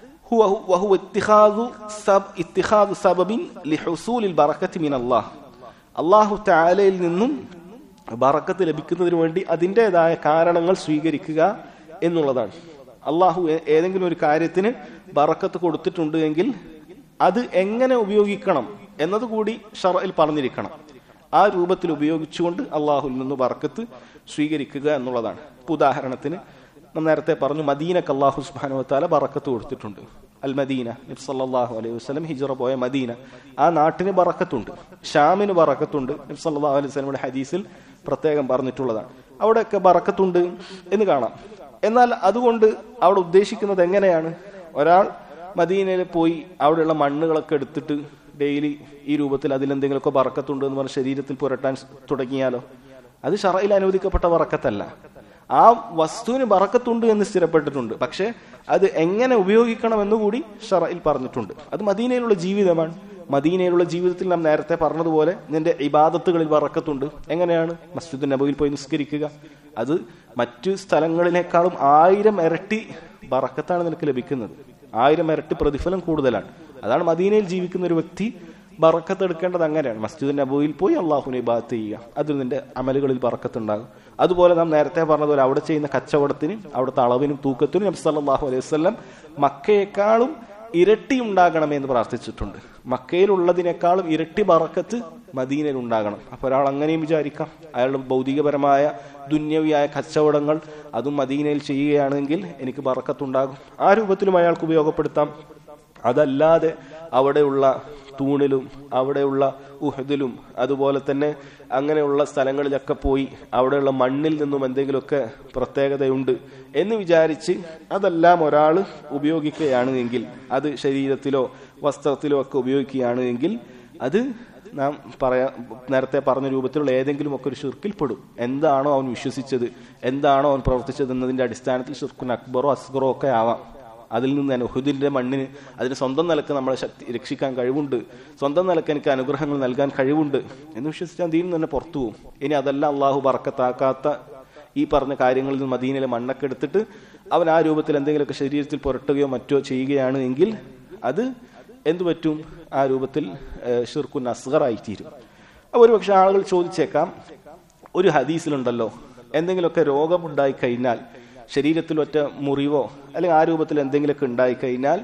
Speaker 2: وهو اتخاذ سب اتخاذ سبب لحصول البركة من الله അള്ളാഹു താലയിൽ നിന്നും ബറക്കത്ത് ലഭിക്കുന്നതിന് വേണ്ടി അതിൻ്റെതായ കാരണങ്ങൾ സ്വീകരിക്കുക എന്നുള്ളതാണ് അള്ളാഹു ഏതെങ്കിലും ഒരു കാര്യത്തിന് ബറക്കത്ത് കൊടുത്തിട്ടുണ്ട് എങ്കിൽ അത് എങ്ങനെ ഉപയോഗിക്കണം എന്നതുകൂടി ഷറയിൽ പറഞ്ഞിരിക്കണം ആ രൂപത്തിൽ ഉപയോഗിച്ചുകൊണ്ട് അള്ളാഹുൽ നിന്ന് ബറക്കത്ത് സ്വീകരിക്കുക എന്നുള്ളതാണ് ഉദാഹരണത്തിന് നേരത്തെ പറഞ്ഞു മദീനക്ക് അള്ളാഹു സുബാനുവത്താല ബറക്കത്ത് കൊടുത്തിട്ടുണ്ട് അൽ മദീന നബ്സല്ലാഹു അലൈഹി വസ്ലം ഹിജറ പോയ മദീന ആ നാട്ടിന് ബറക്കത്തുണ്ട് ഷാമിന് ബറക്കത്തുണ്ട് നബ്സല്ലാഹു അലൈഹി വസ്ലമിയുടെ ഹദീസിൽ പ്രത്യേകം പറഞ്ഞിട്ടുള്ളതാണ് അവിടെയൊക്കെ ബറക്കത്തുണ്ട് എന്ന് കാണാം എന്നാൽ അതുകൊണ്ട് അവിടെ ഉദ്ദേശിക്കുന്നത് എങ്ങനെയാണ് ഒരാൾ മദീനയിൽ പോയി അവിടെയുള്ള മണ്ണുകളൊക്കെ എടുത്തിട്ട് ഡെയിലി ഈ രൂപത്തിൽ അതിലെന്തെങ്കിലുമൊക്കെ ബറക്കത്തുണ്ട് എന്ന് പറഞ്ഞ് ശരീരത്തിൽ പുരട്ടാൻ തുടങ്ങിയാലോ അത് ഷറയിൽ അനുവദിക്കപ്പെട്ട ബറക്കത്തല്ല ആ വസ്തുവിന് ബറക്കത്തുണ്ട് എന്ന് സ്ഥിരപ്പെട്ടിട്ടുണ്ട് പക്ഷെ അത് എങ്ങനെ ഉപയോഗിക്കണം എന്നുകൂടി ഷറയിൽ പറഞ്ഞിട്ടുണ്ട് അത് മദീനയിലുള്ള ജീവിതമാണ് മദീനയിലുള്ള ജീവിതത്തിൽ നാം നേരത്തെ പറഞ്ഞതുപോലെ നിന്റെ ഇബാദത്തുകളിൽ വറക്കത്തുണ്ട് എങ്ങനെയാണ് മസ്ജിദ് നബുവിൽ പോയി നിസ്കരിക്കുക അത് മറ്റു സ്ഥലങ്ങളിനേക്കാളും ആയിരം ഇരട്ടി ബറക്കത്താണ് നിനക്ക് ലഭിക്കുന്നത് ആയിരം ഇരട്ടി പ്രതിഫലം കൂടുതലാണ് അതാണ് മദീനയിൽ ജീവിക്കുന്ന ഒരു വ്യക്തി ബറക്കത്ത് എടുക്കേണ്ടത് അങ്ങനെയാണ് മസ്ജിദ് നബുവിൽ പോയി അള്ളാഹുനെ ഇബാദത്ത് ചെയ്യുക അതിൽ നിന്റെ അമലുകളിൽ ബറക്കത്തുണ്ടാകും അതുപോലെ നാം നേരത്തെ പറഞ്ഞതുപോലെ അവിടെ ചെയ്യുന്ന കച്ചവടത്തിന് അവിടുത്തെ അളവിനും തൂക്കത്തിനും നബി സല്ലല്ലാഹു അലൈഹി വസല്ലം മക്കയെക്കാളും ഇരട്ടി ഉണ്ടാകണമെന്ന് പ്രാർത്ഥിച്ചിട്ടുണ്ട് മക്കയിലുള്ളതിനേക്കാളും ഇരട്ടി ബറക്കത്ത് മദീനയിൽ ഉണ്ടാകണം അപ്പൊ ഒരാൾ അങ്ങനെയും വിചാരിക്കാം അയാളുടെ ഭൗതികപരമായ ദുന്യവിയായ കച്ചവടങ്ങൾ അതും മദീനയിൽ ചെയ്യുകയാണെങ്കിൽ എനിക്ക് ബറക്കത്തുണ്ടാകും ആ രൂപത്തിലും അയാൾക്ക് ഉപയോഗപ്പെടുത്താം അതല്ലാതെ അവിടെയുള്ള തൂണിലും അവിടെയുള്ള ഉഹദിലും അതുപോലെ തന്നെ അങ്ങനെയുള്ള സ്ഥലങ്ങളിലൊക്കെ പോയി അവിടെയുള്ള മണ്ണിൽ നിന്നും എന്തെങ്കിലുമൊക്കെ പ്രത്യേകതയുണ്ട് എന്ന് വിചാരിച്ച് അതെല്ലാം ഒരാൾ ഉപയോഗിക്കുകയാണ് എങ്കിൽ അത് ശരീരത്തിലോ വസ്ത്രത്തിലോ ഒക്കെ ഉപയോഗിക്കുകയാണ് എങ്കിൽ അത് നാം പറയാ നേരത്തെ പറഞ്ഞ രൂപത്തിലുള്ള ഏതെങ്കിലും ഒക്കെ ഒരു ഷിർക്കിൽ പെടും എന്താണോ അവൻ വിശ്വസിച്ചത് എന്താണോ അവൻ പ്രവർത്തിച്ചത് എന്നതിന്റെ അടിസ്ഥാനത്തിൽ ഷിർക്കുൻ അക്ബറോ അസ്ഗറോ ഒക്കെ ആവാം അതിൽ നിന്ന് തന്നെ ഉഹുദിന്റെ മണ്ണിന് അതിന് സ്വന്തം നിലക്ക് നമ്മളെ ശക്തി രക്ഷിക്കാൻ കഴിവുണ്ട് സ്വന്തം നിലക്ക് എനിക്ക് അനുഗ്രഹങ്ങൾ നൽകാൻ കഴിവുണ്ട് എന്ന് വിശ്വസിച്ചാൽ ദീനിൽ തന്നെ പുറത്തു പോകും ഇനി അതെല്ലാം അള്ളാഹു പറക്കത്താക്കാത്ത ഈ പറഞ്ഞ കാര്യങ്ങളിൽ നിന്ന് മദീനയിലെ മണ്ണൊക്കെ എടുത്തിട്ട് അവൻ ആ രൂപത്തിൽ എന്തെങ്കിലുമൊക്കെ ശരീരത്തിൽ പുരട്ടുകയോ മറ്റോ ചെയ്യുകയാണ് എങ്കിൽ അത് എന്തു പറ്റും ആ രൂപത്തിൽ ഷിർക്കുൻ അസ്ഗറായി തീരും അപ്പോൾ ഒരു പക്ഷെ ആളുകൾ ചോദിച്ചേക്കാം ഒരു ഹദീസിലുണ്ടല്ലോ എന്തെങ്കിലുമൊക്കെ രോഗമുണ്ടായി കഴിഞ്ഞാൽ ശരീരത്തിൽ ഒറ്റ മുറിവോ അല്ലെങ്കിൽ ആ രൂപത്തിൽ എന്തെങ്കിലുമൊക്കെ ഉണ്ടായി കഴിഞ്ഞാൽ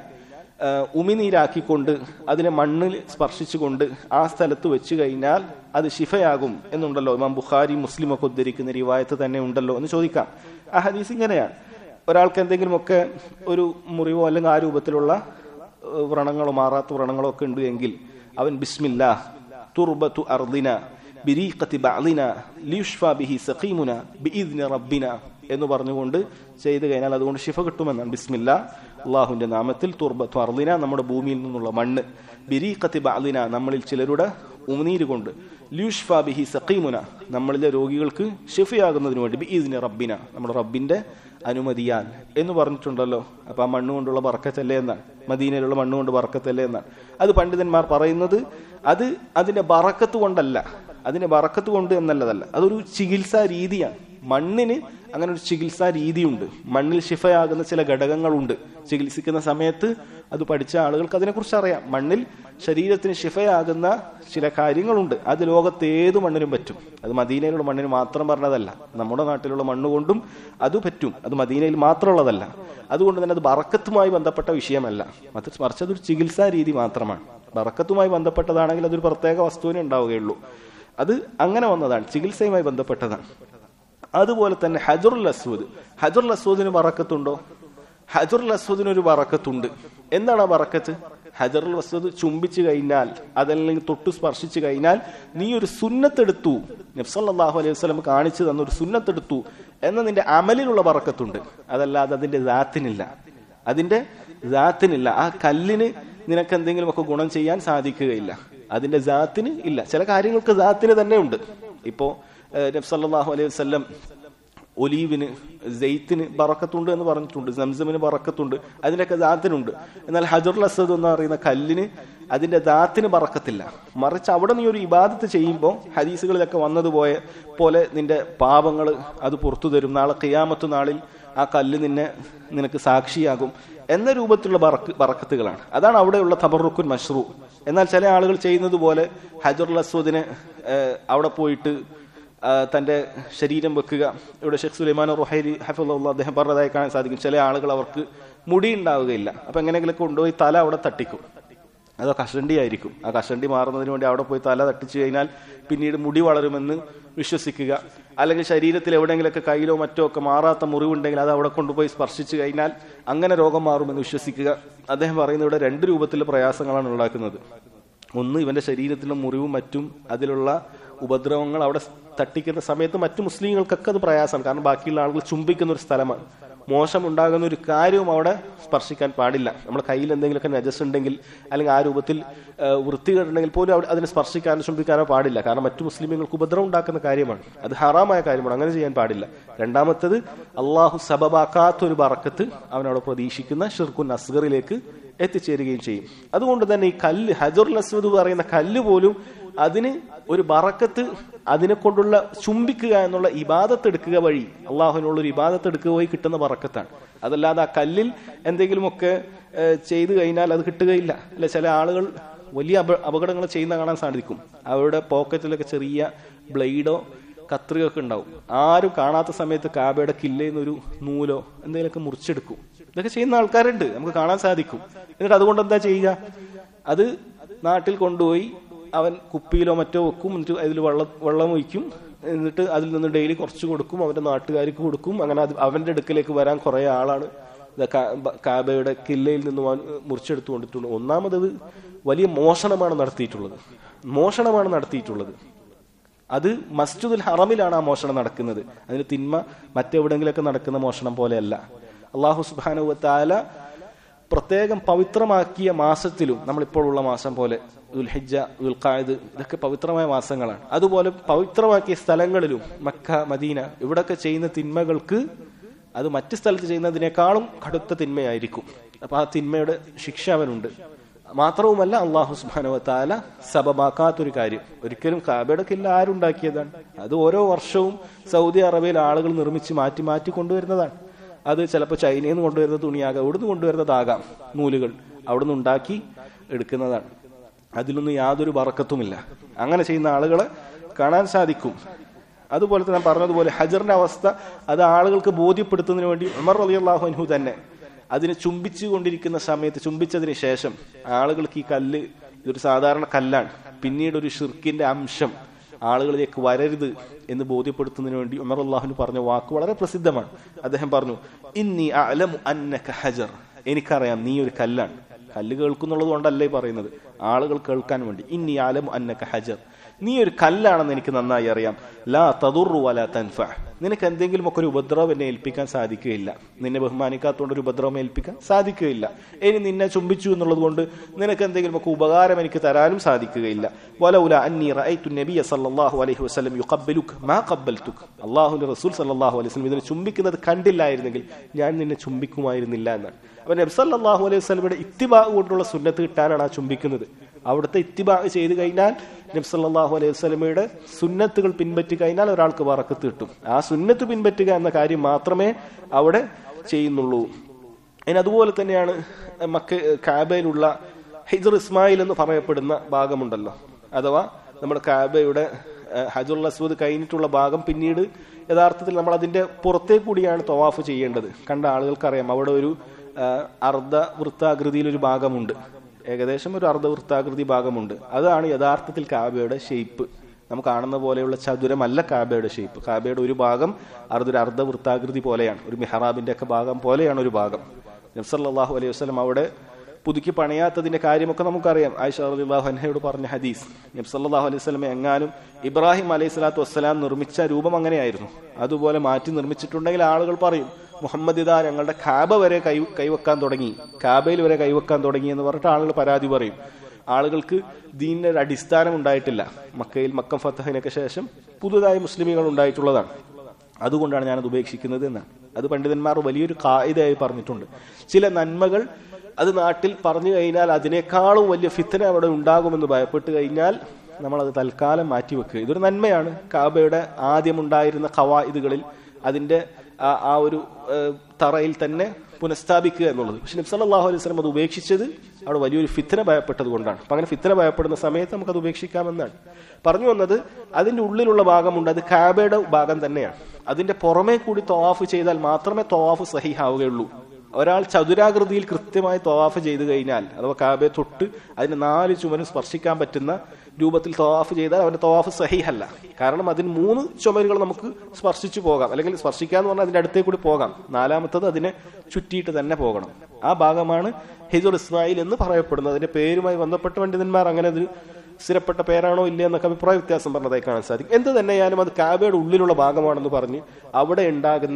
Speaker 2: ഉമിനീരാക്കിക്കൊണ്ട് അതിനെ മണ്ണിൽ സ്പർശിച്ചുകൊണ്ട് ആ സ്ഥലത്ത് വെച്ച് കഴിഞ്ഞാൽ അത് ശിഫയാകും എന്നുണ്ടല്ലോ ഇമാം ബുഖാരി മുസ്ലിം ഒക്കെ ഉദ്ധരിക്കുന്ന റിവായത്ത് തന്നെ ഉണ്ടല്ലോ എന്ന് ചോദിക്കാം ആ ഹദീസ് ഇങ്ങനെയാണ് ഒരാൾക്ക് എന്തെങ്കിലുമൊക്കെ ഒരു മുറിവോ അല്ലെങ്കിൽ ആ രൂപത്തിലുള്ള വ്രണങ്ങളോ മാറാത്ത വ്രണങ്ങളോ ഒക്കെ ഉണ്ട് എങ്കിൽ അവൻ ബിസ്മില്ല തുർബത്തു അർദിന ബിരീഖത്തി ബഅദിന ലിയുഷ്ഫ ബിഹി സഖീമുന ബിഇദ്നി റബ്ബിന എന്ന് പറഞ്ഞുകൊണ്ട് ചെയ്തു കഴിഞ്ഞാൽ അതുകൊണ്ട് ശിഫ കിട്ടുമെന്നാണ് ബിസ്മില്ല അള്ളാഹുവിന്റെ നാമത്തിൽ തുർബത്തു അർദിന നമ്മുടെ ഭൂമിയിൽ നിന്നുള്ള മണ്ണ് ബിരീഖത്തി ബഅദിന നമ്മളിൽ ചിലരുടെ ഉമിനീര് കൊണ്ട് ലിയുഷ്ഫ ബിഹി സഖീമുന നമ്മളിലെ രോഗികൾക്ക് ഷിഫയാകുന്നതിന് വേണ്ടി ബിഇദ്നി റബ്ബിന നമ്മുടെ റബ്ബിന്റെ അനുമതിയാൽ എന്ന് പറഞ്ഞിട്ടുണ്ടല്ലോ അപ്പൊ ആ മണ്ണ് കൊണ്ടുള്ള ബർക്കത്തല്ലേ എന്നാണ് മദീനയിലുള്ള മണ്ണ് കൊണ്ട് ബർക്കത്തല്ലേ എന്നാണ് അത് പണ്ഡിതന്മാർ പറയുന്നത് അത് അതിന്റെ ബറക്കത്ത് കൊണ്ടല്ല അതിന്റെ ബറക്കത്ത് കൊണ്ട് എന്നല്ലതല്ല അതൊരു ചികിത്സാ രീതിയാണ് മണ്ണിന് അങ്ങനെ ഒരു ചികിത്സാ രീതിയുണ്ട് മണ്ണിൽ ശിഫയാകുന്ന ചില ഘടകങ്ങളുണ്ട് ചികിത്സിക്കുന്ന സമയത്ത് അത് പഠിച്ച ആളുകൾക്ക് അതിനെക്കുറിച്ച് അറിയാം മണ്ണിൽ ശരീരത്തിന് ശിഫയാകുന്ന ചില കാര്യങ്ങളുണ്ട് അത് ലോകത്ത് ഏത് മണ്ണിനും പറ്റും അത് മദീനയിലുള്ള മണ്ണിന് മാത്രം പറഞ്ഞതല്ല നമ്മുടെ നാട്ടിലുള്ള മണ്ണ് കൊണ്ടും അത് പറ്റും അത് മദീനയിൽ മാത്രമുള്ളതല്ല അതുകൊണ്ട് തന്നെ അത് ബറക്കത്തുമായി ബന്ധപ്പെട്ട വിഷയമല്ല മറിച്ച് മറിച്ച് അതൊരു ചികിത്സാ രീതി മാത്രമാണ് ബറക്കത്തുമായി ബന്ധപ്പെട്ടതാണെങ്കിൽ അതൊരു പ്രത്യേക വസ്തുവിനെ ഉണ്ടാവുകയുള്ളൂ അത് അങ്ങനെ വന്നതാണ് ചികിത്സയുമായി ബന്ധപ്പെട്ടതാണ് അതുപോലെ തന്നെ ഹജറുൽ അസ്വദ് ഹജറുൽ അസ്വദിന് ബറക്കത്തുണ്ടോ ഹജറുൽ അസ്വദിന് ഒരു ബറക്കത്തുണ്ട് എന്താണ് ആ ബറക്കത്ത് ഹജറുൽ അസ്വദ് ചുംബിച്ചു കഴിഞ്ഞാൽ അതല്ലെങ്കിൽ തൊട്ട് സ്പർശിച്ചു കഴിഞ്ഞാൽ നീ ഒരു സുന്നത്തെടുത്തു നബ്സല്ലാഹു അലൈഹി വസ്ലം കാണിച്ചു തന്ന ഒരു സുന്നത്തെടുത്തു എന്ന നിന്റെ അമലിലുള്ള ബറക്കത്തുണ്ട് അതല്ലാതെ അതിന്റെ ദാത്തിനില്ല അതിന്റെ ദാത്തിനില്ല ആ കല്ലിന് നിനക്ക് എന്തെങ്കിലുമൊക്കെ ഗുണം ചെയ്യാൻ സാധിക്കുകയില്ല അതിന്റെ ദാത്തിന് ഇല്ല ചില കാര്യങ്ങൾക്ക് ദാത്തിന് തന്നെ ഉണ്ട് ഇപ്പോ നബ്സല്ലാഹു അലൈഹി വസ്ലം ഒലീവിന് ജെയ്ത്തിന് ബറക്കത്തുണ്ട് എന്ന് പറഞ്ഞിട്ടുണ്ട് സംസമിന് ബറക്കത്തുണ്ട് അതിനൊക്കെ ദാത്തിനുണ്ട് എന്നാൽ ഹജറുൽ അസദ് എന്ന് പറയുന്ന കല്ലിന് അതിന്റെ ദാത്തിന് ബറക്കത്തില്ല മറിച്ച് അവിടെ നീ ഒരു ഇബാദത്ത് ചെയ്യുമ്പോൾ ഹദീസുകളിലൊക്കെ വന്നതുപോലെ പോലെ നിന്റെ പാപങ്ങൾ അത് പുറത്തു തരും നാളെ ഖിയാമത്ത് നാളിൽ ആ കല്ല് നിന്നെ നിനക്ക് സാക്ഷിയാകും എന്ന രൂപത്തിലുള്ള ബറക്ക് ബറക്കത്തുകളാണ് അതാണ് അവിടെയുള്ള തബറുക്കുൻ മഷ്റൂ എന്നാൽ ചില ആളുകൾ ചെയ്യുന്നത് പോലെ ഹജറുൽ അസ്വദിനെ അവിടെ പോയിട്ട് തന്റെ ശരീരം വെക്കുക ഇവിടെ ഷെഖ് സുലൈമാൻ റുഹൈരി ഹഫുള്ള അദ്ദേഹം പറഞ്ഞതായി കാണാൻ സാധിക്കും ചില ആളുകൾ അവർക്ക് മുടി ഉണ്ടാവുകയില്ല അപ്പൊ എങ്ങനെയെങ്കിലും കൊണ്ടുപോയി തല അവിടെ തട്ടിക്കും അതോ കഷണ്ടി ആയിരിക്കും ആ കഷണ്ടി മാറുന്നതിന് വേണ്ടി അവിടെ പോയി തല തട്ടിച്ചു കഴിഞ്ഞാൽ പിന്നീട് മുടി വളരുമെന്ന് വിശ്വസിക്കുക അല്ലെങ്കിൽ ശരീരത്തിൽ എവിടെയെങ്കിലുമൊക്കെ കയ്യിലോ മറ്റോ ഒക്കെ മാറാത്ത മുറിവുണ്ടെങ്കിൽ അത് അവിടെ കൊണ്ടുപോയി സ്പർശിച്ചു കഴിഞ്ഞാൽ അങ്ങനെ രോഗം മാറുമെന്ന് വിശ്വസിക്കുക അദ്ദേഹം പറയുന്നത് ഇവിടെ രണ്ട് രൂപത്തിലുള്ള പ്രയാസങ്ങളാണ് ഉണ്ടാക്കുന്നത് ഒന്ന് ഇവന്റെ ശരീരത്തിലെ മുറിവും മറ്റും അതിലുള്ള ഉപദ്രവങ്ങൾ അവിടെ തട്ടിക്കുന്ന സമയത്ത് മറ്റു മുസ്ലിങ്ങൾക്കൊക്കെ അത് പ്രയാസമാണ് കാരണം ബാക്കിയുള്ള ആളുകൾ ചുംബിക്കുന്ന ഒരു സ്ഥലമാണ് മോശം ഉണ്ടാകുന്ന ഒരു കാര്യവും അവിടെ സ്പർശിക്കാൻ പാടില്ല നമ്മുടെ കയ്യിൽ എന്തെങ്കിലുമൊക്കെ നജസ് ഉണ്ടെങ്കിൽ അല്ലെങ്കിൽ ആ രൂപത്തിൽ വൃത്തികേടുണ്ടെങ്കിൽ പോലും അവിടെ അതിനെ സ്പർശിക്കാനോ ചുംബിക്കാനോ പാടില്ല കാരണം മറ്റു മുസ്ലിമുകൾക്ക് ഉപദ്രവം ഉണ്ടാക്കുന്ന കാര്യമാണ് അത് ഹറാമായ കാര്യമാണ് അങ്ങനെ ചെയ്യാൻ പാടില്ല രണ്ടാമത്തത് അള്ളാഹു സബബാക്കാത്ത ഒരു ബറക്കത്ത് അവനവിടെ പ്രതീക്ഷിക്കുന്ന ഷിർക്കുൻ അസ്ഗറിലേക്ക് എത്തിച്ചേരുകയും ചെയ്യും അതുകൊണ്ട് തന്നെ ഈ കല്ല് ഹജറുൽ അസ്വദ് പറയുന്ന കല്ല് പോലും അതിന് ഒരു ബറക്കത്ത് അതിനെ കൊണ്ടുള്ള ചുംബിക്കുക എന്നുള്ള ഇബാദത്ത് എടുക്കുക വഴി അള്ളാഹുവിനുള്ള ഒരു ഇബാദത്ത് എടുക്കുക വഴി കിട്ടുന്ന ബറക്കത്താണ് അതല്ലാതെ ആ കല്ലിൽ എന്തെങ്കിലുമൊക്കെ ചെയ്തു കഴിഞ്ഞാൽ അത് കിട്ടുകയില്ല അല്ലെ ചില ആളുകൾ വലിയ അപകടങ്ങൾ ചെയ്യുന്ന കാണാൻ സാധിക്കും അവരുടെ പോക്കറ്റിലൊക്കെ ചെറിയ ബ്ലേഡോ കത്രികയൊക്കെ ഉണ്ടാവും ആരും കാണാത്ത സമയത്ത് കാബയുടെ കില്ലയിൽ ഒരു നൂലോ എന്തെങ്കിലുമൊക്കെ മുറിച്ചെടുക്കും ഇതൊക്കെ ചെയ്യുന്ന ആൾക്കാരുണ്ട് നമുക്ക് കാണാൻ സാധിക്കും എന്നിട്ട് അതുകൊണ്ട് എന്താ ചെയ്യുക അത് നാട്ടിൽ കൊണ്ടുപോയി അവൻ കുപ്പിയിലോ മറ്റോ വെക്കും എന്നിട്ട് അതിൽ വെള്ളം വെള്ളം ഒഴിക്കും എന്നിട്ട് അതിൽ നിന്ന് ഡെയിലി കുറച്ച് കൊടുക്കും അവന്റെ നാട്ടുകാർക്ക് കൊടുക്കും അങ്ങനെ അത് അവന്റെ അടുക്കലേക്ക് വരാൻ കുറെ ആളാണ് കാബയുടെ കില്ലയിൽ നിന്ന് മുറിച്ചെടുത്തു കൊണ്ടിട്ടുണ്ട് ഒന്നാമത് വലിയ മോഷണമാണ് നടത്തിയിട്ടുള്ളത് മോഷണമാണ് നടത്തിയിട്ടുള്ളത് അത് മസ്ജിദുൽ ഹറമിലാണ് ആ മോഷണം നടക്കുന്നത് അതിന് തിന്മ മറ്റെവിടെങ്കിലൊക്കെ നടക്കുന്ന മോഷണം പോലെയല്ല അള്ളാഹു സുബാനുവത്താല പ്രത്യേകം പവിത്രമാക്കിയ മാസത്തിലും നമ്മളിപ്പോൾ ഉള്ള മാസം പോലെ ദുൽഹിജ ദുൽഖായത് ഇതൊക്കെ പവിത്രമായ മാസങ്ങളാണ് അതുപോലെ പവിത്രമാക്കിയ സ്ഥലങ്ങളിലും മക്ക മദീന ഇവിടൊക്കെ ചെയ്യുന്ന തിന്മകൾക്ക് അത് മറ്റു സ്ഥലത്ത് ചെയ്യുന്നതിനേക്കാളും കടുത്ത തിന്മയായിരിക്കും അപ്പൊ ആ തിന്മയുടെ ശിക്ഷ അവനുണ്ട് മാത്രവുമല്ല അള്ളാഹു സുബാനുവത്താല സബമാക്കാത്തൊരു കാര്യം ഒരിക്കലും കാബയുടെ കില്ല ആരുണ്ടാക്കിയതാണ് അത് ഓരോ വർഷവും സൗദി അറേബ്യയിൽ ആളുകൾ നിർമ്മിച്ച് മാറ്റി മാറ്റി കൊണ്ടുവരുന്നതാണ് അത് ചിലപ്പോൾ ചൈനയിൽ നിന്ന് കൊണ്ടുവരുന്ന തുണിയാകാം ഇവിടുന്ന് കൊണ്ടുവരുന്നതാകാം നൂലുകൾ അവിടുന്ന് ഉണ്ടാക്കി എടുക്കുന്നതാണ് അതിലൊന്നും യാതൊരു വറക്കത്തുമില്ല അങ്ങനെ ചെയ്യുന്ന ആളുകളെ കാണാൻ സാധിക്കും അതുപോലെ തന്നെ പറഞ്ഞതുപോലെ ഹജറിന്റെ അവസ്ഥ അത് ആളുകൾക്ക് ബോധ്യപ്പെടുത്തുന്നതിന് വേണ്ടി ഉമർ അലി അള്ളാഹു അൻഹു തന്നെ അതിനെ ചുംബിച്ചു കൊണ്ടിരിക്കുന്ന സമയത്ത് ചുംബിച്ചതിന് ശേഷം ആളുകൾക്ക് ഈ കല്ല് ഇതൊരു സാധാരണ കല്ലാണ് പിന്നീട് ഒരു ഷിർക്കിന്റെ അംശം ആളുകളിലേക്ക് വരരുത് എന്ന് ബോധ്യപ്പെടുത്തുന്നതിന് വേണ്ടി ഉമർ അള്ളാഹുന് പറഞ്ഞ വാക്ക് വളരെ പ്രസിദ്ധമാണ് അദ്ദേഹം പറഞ്ഞു ഇന്നി അലമു അന്നക ഹജർ എനിക്കറിയാം നീ ഒരു കല്ലാണ് കല്ല് കേൾക്കുന്നുള്ളത് കൊണ്ടല്ലേ പറയുന്നത് ആളുകൾ കേൾക്കാൻ വേണ്ടി ഇന്നി അലമു അന്നക ഹജർ നീ ഒരു കല്ലാണെന്ന് എനിക്ക് നന്നായി അറിയാം ലാ തതുറു വല തൻഫ നിനക്ക് എന്തെങ്കിലും ഒക്കെ ഒരു ഉപദ്രവം എന്നെ ഏൽപ്പിക്കാൻ സാധിക്കുകയില്ല നിന്നെ ബഹുമാനിക്കാത്തതുകൊണ്ട് ഒരു ഉപദ്രവം ഏൽപ്പിക്കാൻ സാധിക്കുകയില്ല ഇനി നിന്നെ ചുംബിച്ചു എന്നുള്ളത് കൊണ്ട് നിനക്ക് എന്തെങ്കിലും ഒക്കെ ഉപകാരം എനിക്ക് തരാനും സാധിക്കുകയില്ല വലൗല അന്നി റഅയ്തു നബിയ സല്ലല്ലാഹു അലൈഹി വസല്ലം യുഖബ്ബിലുക് മാ ഖബ്ബൽതുക് അല്ലാഹുവിന്റെ റസൂൽ സല്ലല്ലാഹു അലൈഹി വസല്ലം ഇതിനെ ചുംബിക്കുന്നത് കണ്ടില്ലായിരുന്നെങ്കിൽ ഞാൻ നിന്നെ ചുംബിക്കുമായിരുന്നില്ല എന്നാണ് അപ്പൊ നബി സല്ലല്ലാഹു അലൈഹി വസല്ലമയുടെ ഇത്തിബാ കൊണ്ടുള്ള സുന്നത്ത് കിട്ടാനാണ് ആ ചുംബിക്കുന്നത് അവിടുത്തെ ഇത്തിബാ ചെയ്ത് കഴിഞ്ഞാൽ നബ്സല്ലാഹു അലൈഹി വസ്ലമയുടെ സുന്നത്തുകൾ പിൻപറ്റി കഴിഞ്ഞാൽ ഒരാൾക്ക് വറക്കത്ത് കിട്ടും ആ സുന്നത്ത് പിൻപറ്റുക എന്ന കാര്യം മാത്രമേ അവിടെ ചെയ്യുന്നുള്ളൂ ഇനി അതുപോലെ തന്നെയാണ് മക്ക കാബയിലുള്ള ഹിജർ ഇസ്മായിൽ എന്ന് പറയപ്പെടുന്ന ഭാഗമുണ്ടല്ലോ അഥവാ നമ്മുടെ കാബയുടെ ഹജുൽ അസ്വദ് കഴിഞ്ഞിട്ടുള്ള ഭാഗം പിന്നീട് യഥാർത്ഥത്തിൽ നമ്മൾ അതിന്റെ പുറത്തേ കൂടിയാണ് തവാഫ് ചെയ്യേണ്ടത് കണ്ട ആളുകൾക്കറിയാം അവിടെ ഒരു അർദ്ധ വൃത്താകൃതിയിൽ ഒരു ഭാഗമുണ്ട് ഏകദേശം ഒരു അർദ്ധവൃത്താകൃതി ഭാഗമുണ്ട് അതാണ് യഥാർത്ഥത്തിൽ കാബയുടെ ഷേപ്പ് നമുക്ക് കാണുന്ന പോലെയുള്ള ചതുരമല്ല കാബയുടെ ഷേപ്പ് കാബയുടെ ഒരു ഭാഗം അതൊരു അർദ്ധവൃത്താകൃതി പോലെയാണ് ഒരു മെഹറാബിന്റെ ഒക്കെ ഭാഗം പോലെയാണ് ഒരു ഭാഗം നബ്സല്ലാഹു അലൈഹി വസ്ലം അവിടെ പുതുക്കി പണിയാത്തതിന്റെ കാര്യമൊക്കെ നമുക്കറിയാം ആയിഷ അള്ളാഹു അൻഹയോട് പറഞ്ഞ ഹദീസ് നബ്സല്ലാഹു അലൈഹി സ്വലമെ എങ്ങാനും ഇബ്രാഹിം അലൈഹി സ്വലാത്തു വസ്സലാം നിർമ്മിച്ച രൂപം അങ്ങനെയായിരുന്നു അതുപോലെ മാറ്റി നിർമ്മിച്ചിട്ടുണ്ടെങ്കിൽ ആളുകൾ പറയും മുഹമ്മദ് ഇതാ ഞങ്ങളുടെ കാബ വരെ കൈ കൈവെക്കാൻ തുടങ്ങി കാബയിൽ വരെ കൈവെക്കാൻ തുടങ്ങി എന്ന് പറഞ്ഞിട്ട് ആളുകൾ പരാതി പറയും ആളുകൾക്ക് ദീനിന് ഒരു അടിസ്ഥാനം ഉണ്ടായിട്ടില്ല മക്കയിൽ മക്കം ഫത്തഹിനൊക്കെ ശേഷം പുതുതായി മുസ്ലിമുകൾ ഉണ്ടായിട്ടുള്ളതാണ് അതുകൊണ്ടാണ് ഞാനത് ഉപേക്ഷിക്കുന്നത് എന്നാണ് അത് പണ്ഡിതന്മാർ വലിയൊരു കായികയായി പറഞ്ഞിട്ടുണ്ട് ചില നന്മകൾ അത് നാട്ടിൽ പറഞ്ഞു കഴിഞ്ഞാൽ അതിനേക്കാളും വലിയ ഫിത്തന അവിടെ ഉണ്ടാകുമെന്ന് ഭയപ്പെട്ട് കഴിഞ്ഞാൽ നമ്മൾ അത് തൽക്കാലം മാറ്റിവെക്കുക ഇതൊരു നന്മയാണ് കാബയുടെ ആദ്യം ഉണ്ടായിരുന്ന ഖവായിദുകളിൽ അതിന്റെ ആ ഒരു തറയിൽ തന്നെ പുനഃസ്ഥാപിക്കുക എന്നുള്ളത് പക്ഷെ നബ്സല്ലാഹു അലൈഹി സ്വലം അത് ഉപേക്ഷിച്ചത് അവിടെ വലിയൊരു ഫിത്തന ഭയപ്പെട്ടത് കൊണ്ടാണ് അപ്പൊ അങ്ങനെ ഫിത്തന ഭയപ്പെടുന്ന സമയത്ത് നമുക്കത് ഉപേക്ഷിക്കാമെന്നാണ് പറഞ്ഞു വന്നത് അതിന്റെ ഉള്ളിലുള്ള ഭാഗമുണ്ട് അത് കാബയുടെ ഭാഗം തന്നെയാണ് അതിന്റെ പുറമേ കൂടി തവാഫ് ചെയ്താൽ മാത്രമേ തവാഫ് സഹിഹാവുകയുള്ളൂ ഒരാൾ ചതുരാകൃതിയിൽ കൃത്യമായി തവാഫ് ചെയ്തു കഴിഞ്ഞാൽ അഥവാ കാബയെ തൊട്ട് അതിന്റെ നാല് ചുമരും സ്പർശിക്കാൻ പറ്റുന്ന രൂപത്തിൽ തവാഫ് ചെയ്താൽ അവന്റെ തവാഫ് സഹിഹല്ല കാരണം അതിന് മൂന്ന് ചുമരുകൾ നമുക്ക് സ്പർശിച്ചു പോകാം അല്ലെങ്കിൽ സ്പർശിക്കാന്ന് പറഞ്ഞാൽ അതിന്റെ അടുത്തേ കൂടി പോകാം നാലാമത്തത് അതിനെ ചുറ്റിയിട്ട് തന്നെ പോകണം ആ ഭാഗമാണ് ഹിജുർ ഇസ്മായിൽ എന്ന് പറയപ്പെടുന്നത് അതിന്റെ പേരുമായി ബന്ധപ്പെട്ട പണ്ഡിതന്മാർ അങ്ങനെ ഒരു സ്ഥിരപ്പെട്ട പേരാണോ ഇല്ല എന്നൊക്കെ അഭിപ്രായ വ്യത്യാസം പറഞ്ഞതായി കാണാൻ സാധിക്കും എന്ത് തന്നെയാലും അത് കാബയുടെ ഉള്ളിലുള്ള ഭാഗമാണെന്ന് പറഞ്ഞ് അവിടെ ഉണ്ടാകുന്ന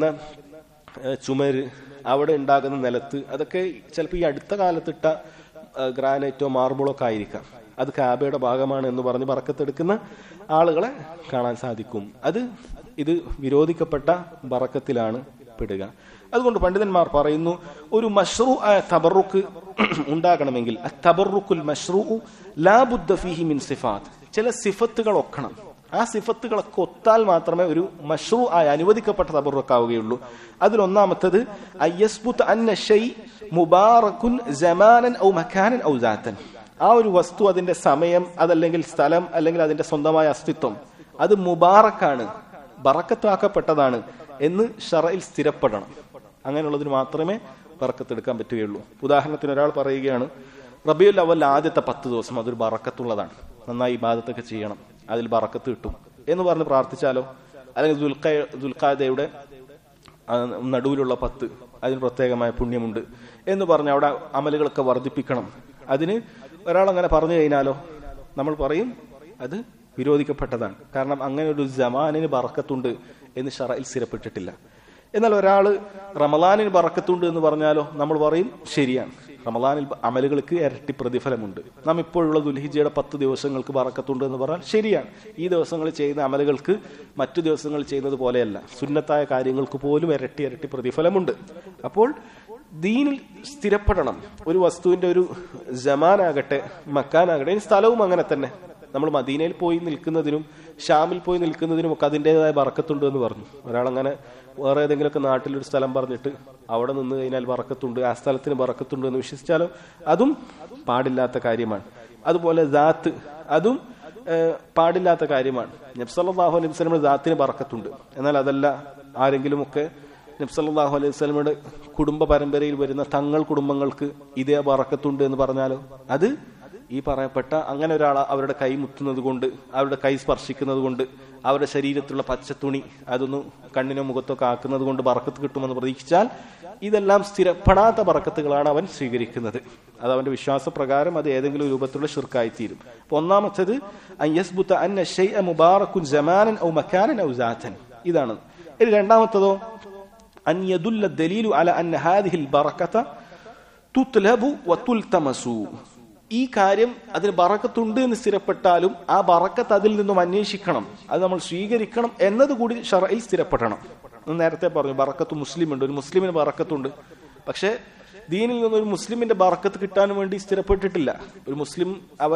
Speaker 2: ചുമര് അവിടെ ഉണ്ടാകുന്ന നിലത്ത് അതൊക്കെ ചിലപ്പോൾ ഈ അടുത്ത കാലത്തിട്ട ഗ്രാനൈറ്റോ മാർബിളോ ഒക്കെ ആയിരിക്കാം അത് കാബയുടെ ഭാഗമാണ് എന്ന് പറഞ്ഞ് പറക്കത്തെടുക്കുന്ന ആളുകളെ കാണാൻ സാധിക്കും അത് ഇത് വിരോധിക്കപ്പെട്ട ബറക്കത്തിലാണ് പെടുക അതുകൊണ്ട് പണ്ഡിതന്മാർ പറയുന്നു ഒരു മഷ്റൂ ആയ തബറുക്ക് ഉണ്ടാകണമെങ്കിൽ തബറുക്കുൽ മഷ്റൂ ലാബുദ്ദ ഫീഹി മിൻ സിഫാത്ത് ചില സിഫത്തുകൾ ഒക്കണം ആ സിഫത്തുകളൊക്കെ ഒത്താൽ മാത്രമേ ഒരു മഷ്റൂ ആയ അനുവദിക്കപ്പെട്ട തബറുക്കാവുകയുള്ളൂ അതിലൊന്നാമത്തത് അയ്യസ്ബുത്ത് അന്ന ഷൈ മുബാറക്കുൻ ജമാനൻ ഔ മക്കാനൻ ഔ ജാത്തൻ ആ ഒരു വസ്തു അതിന്റെ സമയം അതല്ലെങ്കിൽ സ്ഥലം അല്ലെങ്കിൽ അതിന്റെ സ്വന്തമായ അസ്തിത്വം അത് മുബാറക്കാണ് ബറക്കത്താക്കപ്പെട്ടതാണ് എന്ന് ഷറയിൽ സ്ഥിരപ്പെടണം അങ്ങനെയുള്ളതിന് മാത്രമേ ബറക്കത്തെടുക്കാൻ പറ്റുകയുള്ളൂ ഉദാഹരണത്തിന് ഒരാൾ പറയുകയാണ് റബിയുൽ അവൽ ആദ്യത്തെ പത്ത് ദിവസം അതൊരു ബറക്കത്തുള്ളതാണ് നന്നായി ഇബാദത്തൊക്കെ ചെയ്യണം അതിൽ ബറക്കത്ത് കിട്ടും എന്ന് പറഞ്ഞ് പ്രാർത്ഥിച്ചാലോ അല്ലെങ്കിൽ ദുൽഖ ദുൽഖാദയുടെ നടുവിലുള്ള പത്ത് അതിന് പ്രത്യേകമായ പുണ്യമുണ്ട് എന്ന് പറഞ്ഞ് അവിടെ അമലുകളൊക്കെ വർദ്ധിപ്പിക്കണം അതിന് ഒരാൾ അങ്ങനെ പറഞ്ഞു കഴിഞ്ഞാലോ നമ്മൾ പറയും അത് വിരോധിക്കപ്പെട്ടതാണ് കാരണം അങ്ങനെ ഒരു ജമാനിന് ബറക്കത്തുണ്ട് എന്ന് ഷറയിൽ സ്ഥിരപ്പെട്ടിട്ടില്ല എന്നാൽ ഒരാൾ റമലാനിന് ബറക്കത്തുണ്ട് എന്ന് പറഞ്ഞാലോ നമ്മൾ പറയും ശരിയാണ് റമലാനിൽ അമലുകൾക്ക് ഇരട്ടി പ്രതിഫലമുണ്ട് നാം ഇപ്പോഴുള്ള ദുൽഹിജയുടെ പത്ത് ദിവസങ്ങൾക്ക് ബറക്കത്തുണ്ട് എന്ന് പറഞ്ഞാൽ ശരിയാണ് ഈ ദിവസങ്ങളിൽ ചെയ്യുന്ന അമലുകൾക്ക് മറ്റു ദിവസങ്ങളിൽ ചെയ്യുന്നത് പോലെയല്ല സുന്നത്തായ കാര്യങ്ങൾക്ക് പോലും ഇരട്ടി ഇരട്ടി പ്രതിഫലമുണ്ട് അപ്പോൾ ദീനിൽ സ്ഥിരപ്പെടണം ഒരു വസ്തുവിന്റെ ഒരു ജമാനാകട്ടെ മക്കാനാകട്ടെ ഇനി സ്ഥലവും അങ്ങനെ തന്നെ നമ്മൾ മദീനയിൽ പോയി നിൽക്കുന്നതിനും ഷാമിൽ പോയി നിൽക്കുന്നതിനും ഒക്കെ അതിൻ്റെതായ ബറക്കത്തുണ്ട് എന്ന് പറഞ്ഞു ഒരാളങ്ങനെ വേറെ ഏതെങ്കിലുമൊക്കെ നാട്ടിലൊരു സ്ഥലം പറഞ്ഞിട്ട് അവിടെ നിന്ന് കഴിഞ്ഞാൽ ബറക്കത്തുണ്ട് ആ സ്ഥലത്തിന് ബറക്കത്തുണ്ട് എന്ന് വിശ്വസിച്ചാലോ അതും പാടില്ലാത്ത കാര്യമാണ് അതുപോലെ ദാത്ത് അതും പാടില്ലാത്ത കാര്യമാണ് നബ്സല്ലാഹു അലൈഹി വസ്ലമിന്റെ ദാത്തിന് ബറക്കത്തുണ്ട് എന്നാൽ അതല്ല ആരെങ്കിലുമൊക്കെ നബ്സല്ലാഹു അലൈഹി വസ്ലമിയുടെ കുടുംബ പരമ്പരയിൽ വരുന്ന തങ്ങൾ കുടുംബങ്ങൾക്ക് ഇതേ ബറക്കത്തുണ്ട് എന്ന് പറഞ്ഞാലോ അത് ഈ പറയപ്പെട്ട അങ്ങനെ ഒരാൾ അവരുടെ കൈ മുത്തുന്നത് കൊണ്ട് അവരുടെ കൈ സ്പർശിക്കുന്നത് കൊണ്ട് അവരുടെ ശരീരത്തിലുള്ള പച്ചത്തുണി അതൊന്ന് കണ്ണിനോ മുഖത്തൊക്കെ ആക്കുന്നത് കൊണ്ട് ബറക്കത്ത് കിട്ടുമെന്ന് പ്രതീക്ഷിച്ചാൽ ഇതെല്ലാം സ്ഥിരപ്പെടാത്ത ബറക്കത്തുകളാണ് അവൻ സ്വീകരിക്കുന്നത് അത് അവന്റെ വിശ്വാസപ്രകാരം അത് ഏതെങ്കിലും രൂപത്തിലുള്ള ഷിർക്കായി തീരും അപ്പൊ ഒന്നാമത്തത് ഇതാണ് ഇനി രണ്ടാമത്തതോ അൻ യദുല്ല ദലീലു അല അന്ന ഹാദിഹിൽ ബറക്കത തുത്ലബു വതുൽതമസു ഈ കാര്യം അതിന് ബറക്കത്തുണ്ട് എന്ന് സ്ഥിരപ്പെട്ടാലും ആ ബറക്കത്ത് അതിൽ നിന്നും അന്വേഷിക്കണം അത് നമ്മൾ സ്വീകരിക്കണം എന്നതുകൂടി ഷറയിൽ സ്ഥിരപ്പെടണം നേരത്തെ പറഞ്ഞു ബറക്കത്ത് മുസ്ലിം ഉണ്ട് ഒരു മുസ്ലിമിന് ബറക്കത്തുണ്ട് പക്ഷെ ദീനിൽ നിന്ന് ഒരു മുസ്ലിമിന്റെ ബറക്കത്ത് കിട്ടാൻ വേണ്ടി സ്ഥിരപ്പെട്ടിട്ടില്ല ഒരു മുസ്ലിം അവൻ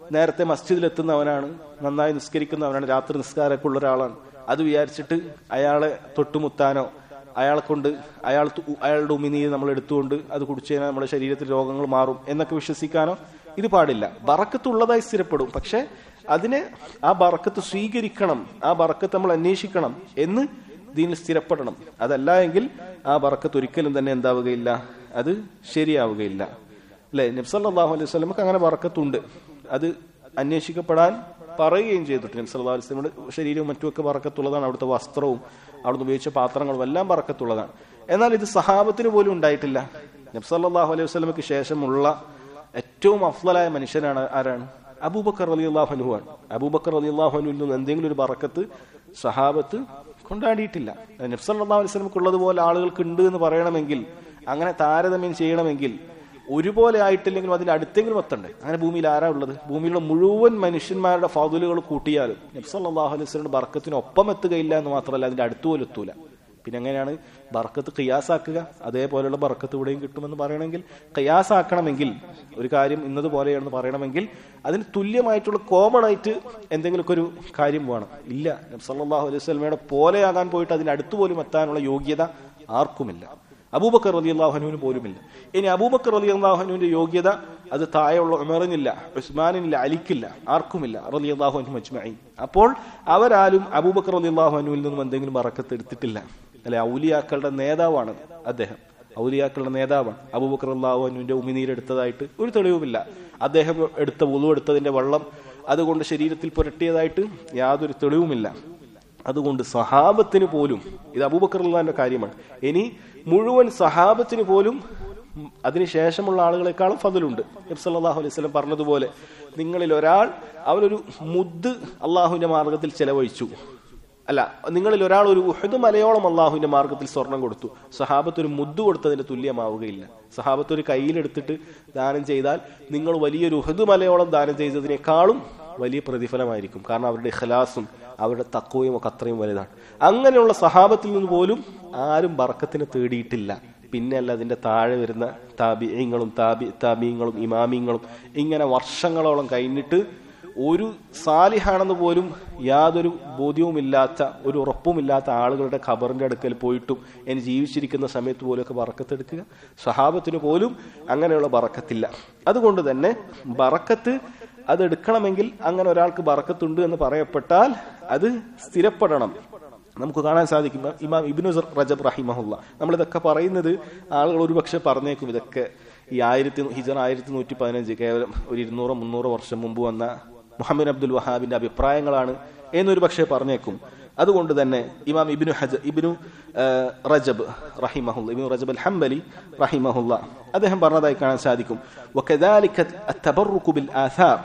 Speaker 2: നേരത്തെ മസ്ജിദിലെത്തുന്നവനാണ് നന്നായി നിസ്കരിക്കുന്നവനാണ് രാത്രി നിസ്കാരമൊക്കെ ഉള്ള ഒരാളാണ് അത് വിചാരിച്ചിട്ട് അയാളെ തൊട്ടുമുത്താനോ അയാളെ കൊണ്ട് അയാൾ തു- അയാളുടെ ഉമിനീര് നമ്മൾ എടുത്തുകൊണ്ട് അത് കുടിച്ചു കഴിഞ്ഞാൽ നമ്മുടെ ശരീരത്തിൽ രോഗങ്ങൾ മാറും എന്നൊക്കെ വിശ്വസിക്കാനോ ഇത് പാടില്ല ബറക്കത്തുള്ളതായി സ്ഥിരപ്പെടും പക്ഷെ അതിനെ ആ ബറക്കത്ത് സ്വീകരിക്കണം ആ ബറക്കത്ത് നമ്മൾ അന്വേഷിക്കണം എന്ന് ദീനിൽ സ്ഥിരപ്പെടണം അതല്ല എങ്കിൽ ആ ബറക്കത്ത് ഒരിക്കലും തന്നെ എന്താവുകയില്ല അത് ശരിയാവുകയില്ല അല്ലെ നബ്സല്ലാഹു അലൈഹി സ്വലമക്ക് അങ്ങനെ ബറക്കത്തുണ്ട് അത് അന്വേഷിക്കപ്പെടാൻ പറയുകയും ചെയ്തിട്ട് നബ്സല്ലാ അലൈഹി സ്വലമിയുടെ ശരീരവും മറ്റുമൊക്കെ ബറക്കത്തുള്ളതാണ് അവിടുത്തെ വസ്ത്രവും അവിടുന്ന് ഉപയോഗിച്ച പാത്രങ്ങളും എല്ലാം ബറക്കത്തുള്ളതാണ് എന്നാൽ ഇത് സഹാബത്തിന് പോലും ഉണ്ടായിട്ടില്ല നബ്സല്ലാഹു അലൈഹി വസ്ലമക്ക് ശേഷമുള്ള ഏറ്റവും അഫ്ലലായ മനുഷ്യനാണ് ആരാണ് അബൂബക്കർ അലി അള്ളാഹുനുവാണ് അബൂബക്കർ അലി അള്ളാഹുനുവിൽ നിന്ന് എന്തെങ്കിലും ഒരു ബറക്കത്ത് സഹാബത്ത് കൊണ്ടാടിയിട്ടില്ല നബ്സല്ലാ അലൈഹി സ്വലമക്കുള്ളതുപോലെ ആളുകൾക്ക് ഉണ്ട് എന്ന് പറയണമെങ്കിൽ അങ്ങനെ താരതമ്യം ചെയ്യണമെങ്കിൽ ഒരുപോലെ ആയിട്ടില്ലെങ്കിലും അതിന്റെ അടുത്തെങ്കിലും എത്തണ്ടേ അങ്ങനെ ഭൂമിയിൽ ആരാ ഉള്ളത് ഭൂമിയിലുള്ള മുഴുവൻ മനുഷ്യന്മാരുടെ ഫാദുലുകൾ കൂട്ടിയാലും നബ്സല്ലാഹു അലൈഹി സ്വലമിന്റെ ബർക്കത്തിന് ഒപ്പം എത്തുകയില്ല എന്ന് മാത്രമല്ല അതിന്റെ അടുത്തുപോലും എത്തൂല പിന്നെ എങ്ങനെയാണ് ബർക്കത്ത് ഖിയാസാക്കുക അതേപോലെയുള്ള ബർക്കത്ത് ഇവിടെയും കിട്ടുമെന്ന് പറയണമെങ്കിൽ ഖിയാസാക്കണമെങ്കിൽ ഒരു കാര്യം ഇന്നതുപോലെയാണെന്ന് പറയണമെങ്കിൽ അതിന് തുല്യമായിട്ടുള്ള കോമൺ ആയിട്ട് എന്തെങ്കിലുമൊക്കെ ഒരു കാര്യം വേണം ഇല്ല സല്ലല്ലാഹു അലൈഹി വസല്ലമയുടെ പോലെയാകാൻ പോയിട്ട് അതിന് അടുത്ത് പോലും എത്താനുള്ള യോഗ്യത ആർക്കുമില്ല അബൂബക്കർ റലി അള്ളാഹുനുവിന് പോലുമില്ല ഇനി അബൂബക്കർ റലി അള്ളാഹുനുവിന്റെ യോഗ്യത അത് താഴെയുള്ള ഉമറിനില്ല ഉസ്മാനിനില്ല അലിക്കില്ല ആർക്കുമില്ല റലി അള്ളാഹുനു മജ്മഈൻ അപ്പോൾ അവരാരും അബൂബക്കർ റലി അള്ളാഹുനുവിൽ നിന്നും എന്തെങ്കിലും ബറക്കത്ത് എടുത്തിട്ടില്ല അല്ലെ ഔലിയാക്കളുടെ നേതാവാണ് അദ്ദേഹം ഔലിയാക്കളുടെ നേതാവാണ് അബൂബക്കർ അള്ളാഹുനുവിന്റെ ഉമിനീരെടുത്തതായിട്ട് ഒരു തെളിവുമില്ല അദ്ദേഹം എടുത്ത ഉളു എടുത്തതിന്റെ വെള്ളം അതുകൊണ്ട് ശരീരത്തിൽ പുരട്ടിയതായിട്ട് യാതൊരു തെളിവുമില്ല അതുകൊണ്ട് സഹാബത്തിന് പോലും ഇത് അബൂബക്കറുള്ളാന്റെ കാര്യമാണ് ഇനി മുഴുവൻ സഹാബത്തിന് പോലും ഉം, അതിനുശേഷമുള്ള ആളുകളെക്കാളും ഫതിലുണ്ട് നബ്സല്ലാഹു അലൈഹി സ്വലം പറഞ്ഞതുപോലെ നിങ്ങളിൽ ഒരാൾ അവനൊരു മുദ് അള്ളാഹുവിന്റെ മാർഗത്തിൽ ചെലവഴിച്ചു അല്ല നിങ്ങളിൽ ഒരാൾ ഒരു ഉഹദ് മലയോളം അള്ളാഹുവിന്റെ മാർഗത്തിൽ സ്വർണം കൊടുത്തു സഹാബത്ത് ഒരു മുദ്ദ് കൊടുത്തതിന് തുല്യമാവുകയില്ല സഹാബത്ത് ഒരു കയ്യിലെടുത്തിട്ട് ദാനം ചെയ്താൽ നിങ്ങൾ വലിയൊരു ഉഹദ് മലയോളം ദാനം ചെയ്തതിനേക്കാളും വലിയ പ്രതിഫലമായിരിക്കും കാരണം അവരുടെ ഇഖലാസും അവരുടെ തക്കവയും ഒക്കെ അത്രയും വലുതാണ് അങ്ങനെയുള്ള സഹാബത്തിൽ നിന്ന് പോലും ആരും ബർക്കത്തിന് തേടിയിട്ടില്ല പിന്നെ അല്ല അതിന്റെ താഴെ വരുന്ന താബിയങ്ങളും താബി താബിയങ്ങളും ഇമാമിയങ്ങളും ഇങ്ങനെ വർഷങ്ങളോളം കഴിഞ്ഞിട്ട് ഒരു സാലിഹാണെന്ന് പോലും യാതൊരു ബോധ്യവുമില്ലാത്ത ഒരു ഉറപ്പുമില്ലാത്ത ആളുകളുടെ ഖബറിന്റെ അടുക്കൽ പോയിട്ടും ഇനി ജീവിച്ചിരിക്കുന്ന സമയത്ത് പോലുമൊക്കെ ബറക്കത്തെടുക്കുക സഹാബത്തിന് പോലും അങ്ങനെയുള്ള ബറക്കത്തില്ല അതുകൊണ്ട് തന്നെ ബറക്കത്ത് അത് എടുക്കണമെങ്കിൽ അങ്ങനെ ഒരാൾക്ക് ബറക്കത്തുണ്ട് എന്ന് പറയപ്പെട്ടാൽ അത് സ്ഥിരപ്പെടണം നമുക്ക് കാണാൻ സാധിക്കും ഇമാം ഇബിനു റജബ് റഹിമഹുല്ല നമ്മളിതൊക്കെ പറയുന്നത് ആളുകൾ ഒരുപക്ഷെ പറഞ്ഞേക്കും ഇതൊക്കെ ഈ ആയിരത്തി ഹിജർ ആയിരത്തി നൂറ്റി പതിനഞ്ച് കേവലം ഒരു ഇരുന്നൂറോ മുന്നൂറോ വർഷം മുമ്പ് വന്ന മുഹമ്മദ് അബ്ദുൽ വഹാബിന്റെ അഭിപ്രായങ്ങളാണ് എന്നൊരു പക്ഷേ പറഞ്ഞേക്കും അതുകൊണ്ട് തന്നെ ഇമാം ഇബിനു ഹജ ഇബിനു ആ, റജബ് റഹിമഹുല്ല ഇബിനു റജബ് അൽ ഹംബലി റഹിമഹുല്ല അദ്ദേഹം പറഞ്ഞതായി കാണാൻ സാധിക്കും وكذلك التبرك بالآثار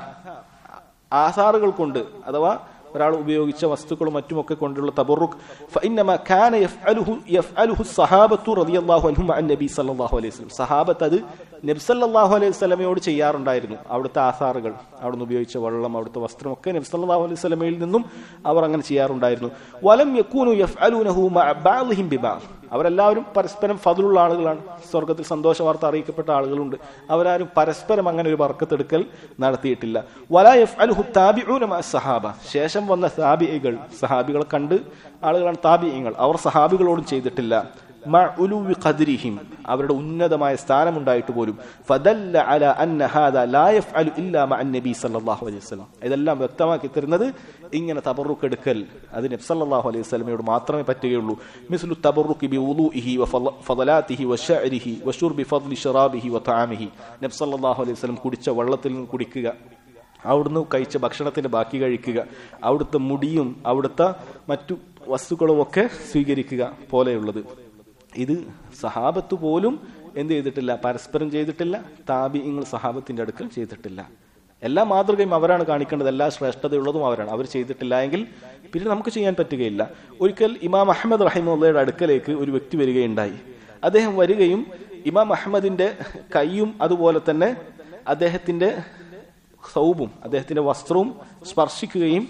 Speaker 2: ആസാറുകൾ കൊണ്ട് അഥവാ ഒരാൾ ഉപയോഗിച്ച വസ്തുക്കളും മറ്റുമൊക്കെ കൊണ്ടുള്ള തബറുക്ക് فإنما كان يفعله يفعله الصحابة رضي الله عنهم عن النبي صلى الله عليه وسلم സഹാബത്ത് അത് നബി സല്ലല്ലാഹു അലൈഹി വസല്ലമയോട് ചെയ്യാറുണ്ടായിരുന്നു അവിടുത്തെ ആസാറുകൾ അവിടുന്ന് ഉപയോഗിച്ച വെള്ളം അവിടുത്തെ വസ്ത്രമൊക്കെ നബി സല്ലല്ലാഹു അലൈഹി വസല്ലമയിൽ നിന്നും അവർ അങ്ങനെ ചെയ്യാറുണ്ടായിരുന്നു വലം യകൂനു യഫ്അലൂനഹു മഅ ബഅദിഹിം ബിബഅദ് അവരെല്ലാവരും പരസ്പരം ഫضലുള്ള ആളുകളാണ് സ്വർഗത്തിൽ സന്തോഷ വാർത്ത അറിയിക്കപ്പെട്ട ആളുകളുണ്ട് അവരാരും പരസ്പരം അങ്ങനെ ഒരു ബർക്കത്തെടുക്കൽ നടത്തിയിട്ടില്ല വലാ യഫ്അലുഹു താബിഊന മഅ സഹാബ ശേഷം വന്ന താബിഇകൾ സഹാബികളെ കണ്ട് ആളുകളാണ് താബിഇങ്ങൾ അവർ സഹാബികളോടും ചെയ്തിട്ടില്ല മഅ ഉലുവി ഖദ്രിഹിം അവരുടെ ഉന്നതമായ സ്ഥാനമുണ്ടായിട്ട് പോലും ഫദല്ല അല അന്ന ഹാദാ ലാ യഫ്അലു ഇല്ലാ മഅ നബി സല്ലല്ലാഹു അലൈഹി വസല്ലം ഇതെല്ലാം വ്യക്തമാക്കി തരുന്നത് ഇങ്ങനെ തബറുക്ക് എടുക്കൽ അത് നബി സല്ലല്ലാഹു അലൈഹി വസല്ലമയോട് മാത്രമേ പറ്റുകയുള്ളൂ മിസ്ലു തബറുക്ക് ബി വുളൂഇഹി വ ഫളലാത്തിഹി വശഅരിഹി വശുർബി ഫദ്ലി ശറാബിഹി വതആമിഹി നബി സല്ലല്ലാഹു അലൈഹി വസല്ലം കുടിച്ച വെള്ളത്തിൽ നിന്ന് കുടിക്കുക അവിടുന്ന് കഴിച്ച ഭക്ഷണത്തിന്റെ ബാക്കി കഴിക്കുക അവിടുത്തെ മുടിയും അവിടുത്തെ മറ്റു വസ്തുക്കളും ഒക്കെ സ്വീകരിക്കുക പോലെയുള്ളത് ഇത് സഹാബത്ത് പോലും എന്ത് ചെയ്തിട്ടില്ല പരസ്പരം ചെയ്തിട്ടില്ല താബിങ്ങൾ സഹാബത്തിന്റെ അടുക്കൽ ചെയ്തിട്ടില്ല എല്ലാ മാതൃകയും അവരാണ് കാണിക്കേണ്ടത് എല്ലാ ശ്രേഷ്ഠതയുള്ളതും അവരാണ് അവർ ചെയ്തിട്ടില്ല എങ്കിൽ പിന്നെ നമുക്ക് ചെയ്യാൻ പറ്റുകയില്ല ഒരിക്കൽ ഇമാം അഹമ്മദ് റഹിമുള്ളയുടെ അടുക്കലേക്ക് ഒരു വ്യക്തി വരികയുണ്ടായി അദ്ദേഹം വരികയും ഇമാം അഹമ്മദിന്റെ കൈയും അതുപോലെ തന്നെ അദ്ദേഹത്തിന്റെ സൗബും അദ്ദേഹത്തിന്റെ വസ്ത്രവും സ്പർശിക്കുകയും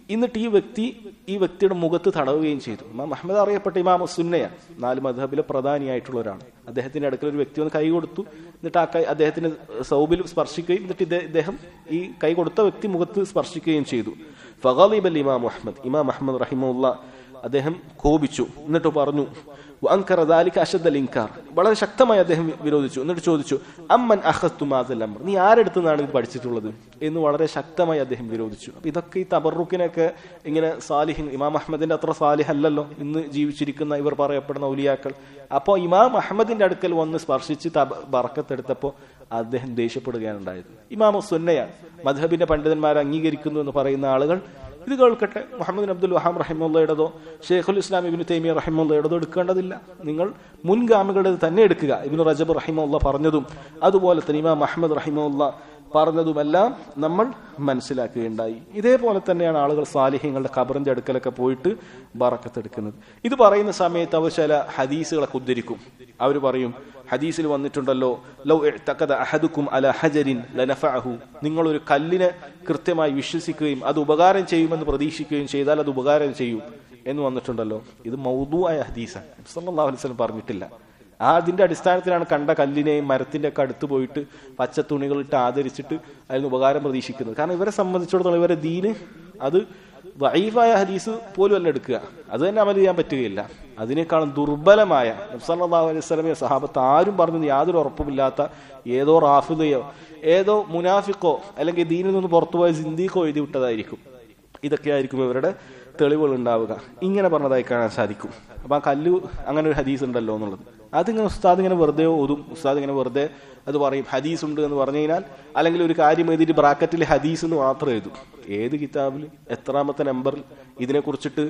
Speaker 2: എന്നിട്ട് ഈ വ്യക്തി ഈ വ്യക്തിയുടെ മുഖത്ത് തടവുകയും ചെയ്തു ഇമാം അഹമ്മദ് അറിയപ്പെട്ട ഇമാം സുന്നയാണ് നാല് മധബിലെ പ്രധാനിയായിട്ടുള്ള ഒരാൾ അദ്ദേഹത്തിന്റെ അടുക്കൽ ഒരു വ്യക്തി വന്ന് കൈ കൊടുത്തു എന്നിട്ട് ആ കൈ അദ്ദേഹത്തിന് സൗബിൽ സ്പർശിക്കുകയും എന്നിട്ട് ഇദ്ദേ- ഇദ്ദേഹം ഈ കൈ കൊടുത്ത വ്യക്തി മുഖത്ത് സ്പർശിക്കുകയും ചെയ്തു ഫഗാലിബ് അൽ ഇമാം അഹമ്മദ് ഇമാം അഹമ്മദ് റഹിമുള്ള അദ്ദേഹം കോപിച്ചു എന്നിട്ട് പറഞ്ഞു അങ്കർ ദാലിക അഷദ് അൽ ഇൻകാർ വളരെ ശക്തമായി അദ്ദേഹം വിരോധിച്ചു എന്നിട്ട് ചോദിച്ചു അമ്മൻ അഹത്തു മാതൽ അമർ നീ ആരെടുത്തു നിന്നാണ് ഇത് പഠിച്ചിട്ടുള്ളത് എന്ന് വളരെ ശക്തമായി അദ്ദേഹം വിരോധിച്ചു അപ്പൊ ഇതൊക്കെ ഈ തബറുക്കിനൊക്കെ ഇങ്ങനെ സാലിഹിൻ ഇമാം അഹമ്മദിന്റെ അത്ര സാലിഹ് അല്ലല്ലോ ഇന്ന് ജീവിച്ചിരിക്കുന്ന ഇവർ പറയപ്പെടുന്ന ഔലിയാക്കൾ അപ്പോൾ ഇമാം അഹമ്മദിന്റെ അടുക്കൽ വന്ന് സ്പർശിച്ച് തബ ബറക്കത്തെടുത്തപ്പോൾ അദ്ദേഹം ദേഷ്യപ്പെടുകയാണ് ഉണ്ടായത് ഇമാം സുന്നയാണ് മധബിന്റെ പണ്ഡിതന്മാരെ അംഗീകരിക്കുന്നു എന്ന് പറയുന്ന ആളുകൾ ഇത് കേൾക്കട്ടെ മുഹമ്മദ് അബ്ദുൽ വഹാം റഹിമുള്ളയുടേതോ ഷെയ്ഖുൽ ഇസ്ലാം ഇബിന് തൈമിയ റഹിമുള്ളയുടേതോ എടുക്കേണ്ടതില്ല നിങ്ങൾ മുൻഗാമികളുടേത് തന്നെ എടുക്കുക ഇബിന് റജബ് റഹിമുള്ള പറഞ്ഞതും അതുപോലെ തന്നെ ഇമാം അഹമ്മദ് റഹിമുള്ള പറഞ്ഞതുമെല്ലാം നമ്മൾ മനസ്സിലാക്കുകയുണ്ടായി ഇതേപോലെ തന്നെയാണ് ആളുകൾ സാലിഹ്യങ്ങളുടെ ഖബറിന്റെ അടുക്കലൊക്കെ പോയിട്ട് ബറക്കത്തെടുക്കുന്നത് ഇത് പറയുന്ന സമയത്ത് അവർ ചില ഹദീസുകളൊക്കെ ഉദ്ധരിക്കും അവർ പറയും ഹദീസിൽ വന്നിട്ടുണ്ടല്ലോ ലൗ ഇഅ്തഖദ അഹദുക്കും അല ഹജരിൻ ലനഫഅഹു നിങ്ങൾ ഒരു കല്ലിനെ കൃത്യമായി വിശ്വസിക്കുകയും അത് ഉപകാരം ചെയ്യുമെന്ന് പ്രതീക്ഷിക്കുകയും ചെയ്താൽ അത് ഉപകാരം ചെയ്യും എന്ന് വന്നിട്ടുണ്ടല്ലോ ഇത് മൗദൂആയ ഹദീസാണ് സല്ലല്ലാഹു അലൈഹി വസല്ലം പറഞ്ഞിട്ടില്ല ആ അതിന്റെ അടിസ്ഥാനത്തിലാണ് കണ്ട കല്ലിനെയും മരത്തിന്റെ ഒക്കെ അടുത്ത് പോയിട്ട് പച്ച തുണികളിട്ട് ആദരിച്ചിട്ട് അതിന് ഉപകാരം പ്രതീക്ഷിക്കുന്നത് കാരണം ഇവരെ സംബന്ധിച്ചിടത്തോളം ഇവരെ ദീന് അത് വൈഫായ ഹദീസ് പോലും അല്ല എടുക്കുക അത് തന്നെ അമൽ ചെയ്യാൻ പറ്റുകയില്ല അതിനേക്കാളും ദുർബലമായ നബ്സല്ലാഹു അലൈഹി സ്വലമിയ സഹാബത്ത് ആരും പറഞ്ഞു യാതൊരു ഉറപ്പുമില്ലാത്ത ഏതോ റാഫിദയോ ഏതോ മുനാഫിക്കോ അല്ലെങ്കിൽ ദീനിൽ നിന്ന് പുറത്തുപോയ സിന്ദീഖോ എഴുതി വിട്ടതായിരിക്കും ഇതൊക്കെയായിരിക്കും ഇവരുടെ തെളിവുകൾ ഉണ്ടാവുക ഇങ്ങനെ പറഞ്ഞതായി കാണാൻ സാധിക്കും അപ്പൊ ആ കല്ല് അങ്ങനെ ഒരു ഹദീസ് ഉണ്ടല്ലോ എന്നുള്ളത് അതിങ്ങനെ ഉസ്താദ് ഇങ്ങനെ വെറുതെ ഓതും ഉസ്താദ് ഇങ്ങനെ വെറുതെ അത് പറയും ഹദീസ് ഉണ്ട് എന്ന് പറഞ്ഞു കഴിഞ്ഞാൽ അല്ലെങ്കിൽ ഒരു കാര്യം എഴുതിയിട്ട് ബ്രാക്കറ്റിൽ ഹദീസ് എന്ന് മാത്രം എഴുതും ഏത് കിതാബിൽ എത്രാമത്തെ നമ്പറിൽ ഇതിനെ കുറിച്ചിട്ട്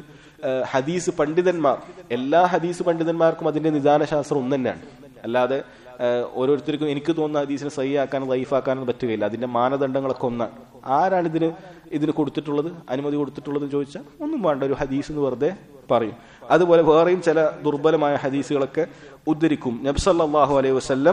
Speaker 2: ഹദീസ് പണ്ഡിതന്മാർ എല്ലാ ഹദീസ് പണ്ഡിതന്മാർക്കും അതിന്റെ നിദാനശാസ്ത്രം ഒന്ന് തന്നെയാണ് അല്ലാതെ ഏഹ്, ഓരോരുത്തർക്കും എനിക്ക് തോന്നുന്ന ഹദീസിനെ സഹിയാക്കാനും ലൈഫാക്കാനും പറ്റുകയില്ല അതിന്റെ മാനദണ്ഡങ്ങളൊക്കെ ഒന്നാണ് ആരാണ് ഇതിന് ഇതിന് കൊടുത്തിട്ടുള്ളത് അനുമതി കൊടുത്തിട്ടുള്ളത് എന്ന് ചോദിച്ചാൽ ഒന്നും വേണ്ട ഒരു ഹദീസ് എന്ന് വെറുതെ പറയും അതുപോലെ വേറെയും ചില ദുർബലമായ ഹദീസുകളൊക്കെ ഉദ്ധരിക്കും നബ്സല്ലാഹു അലൈഹി വസല്ലം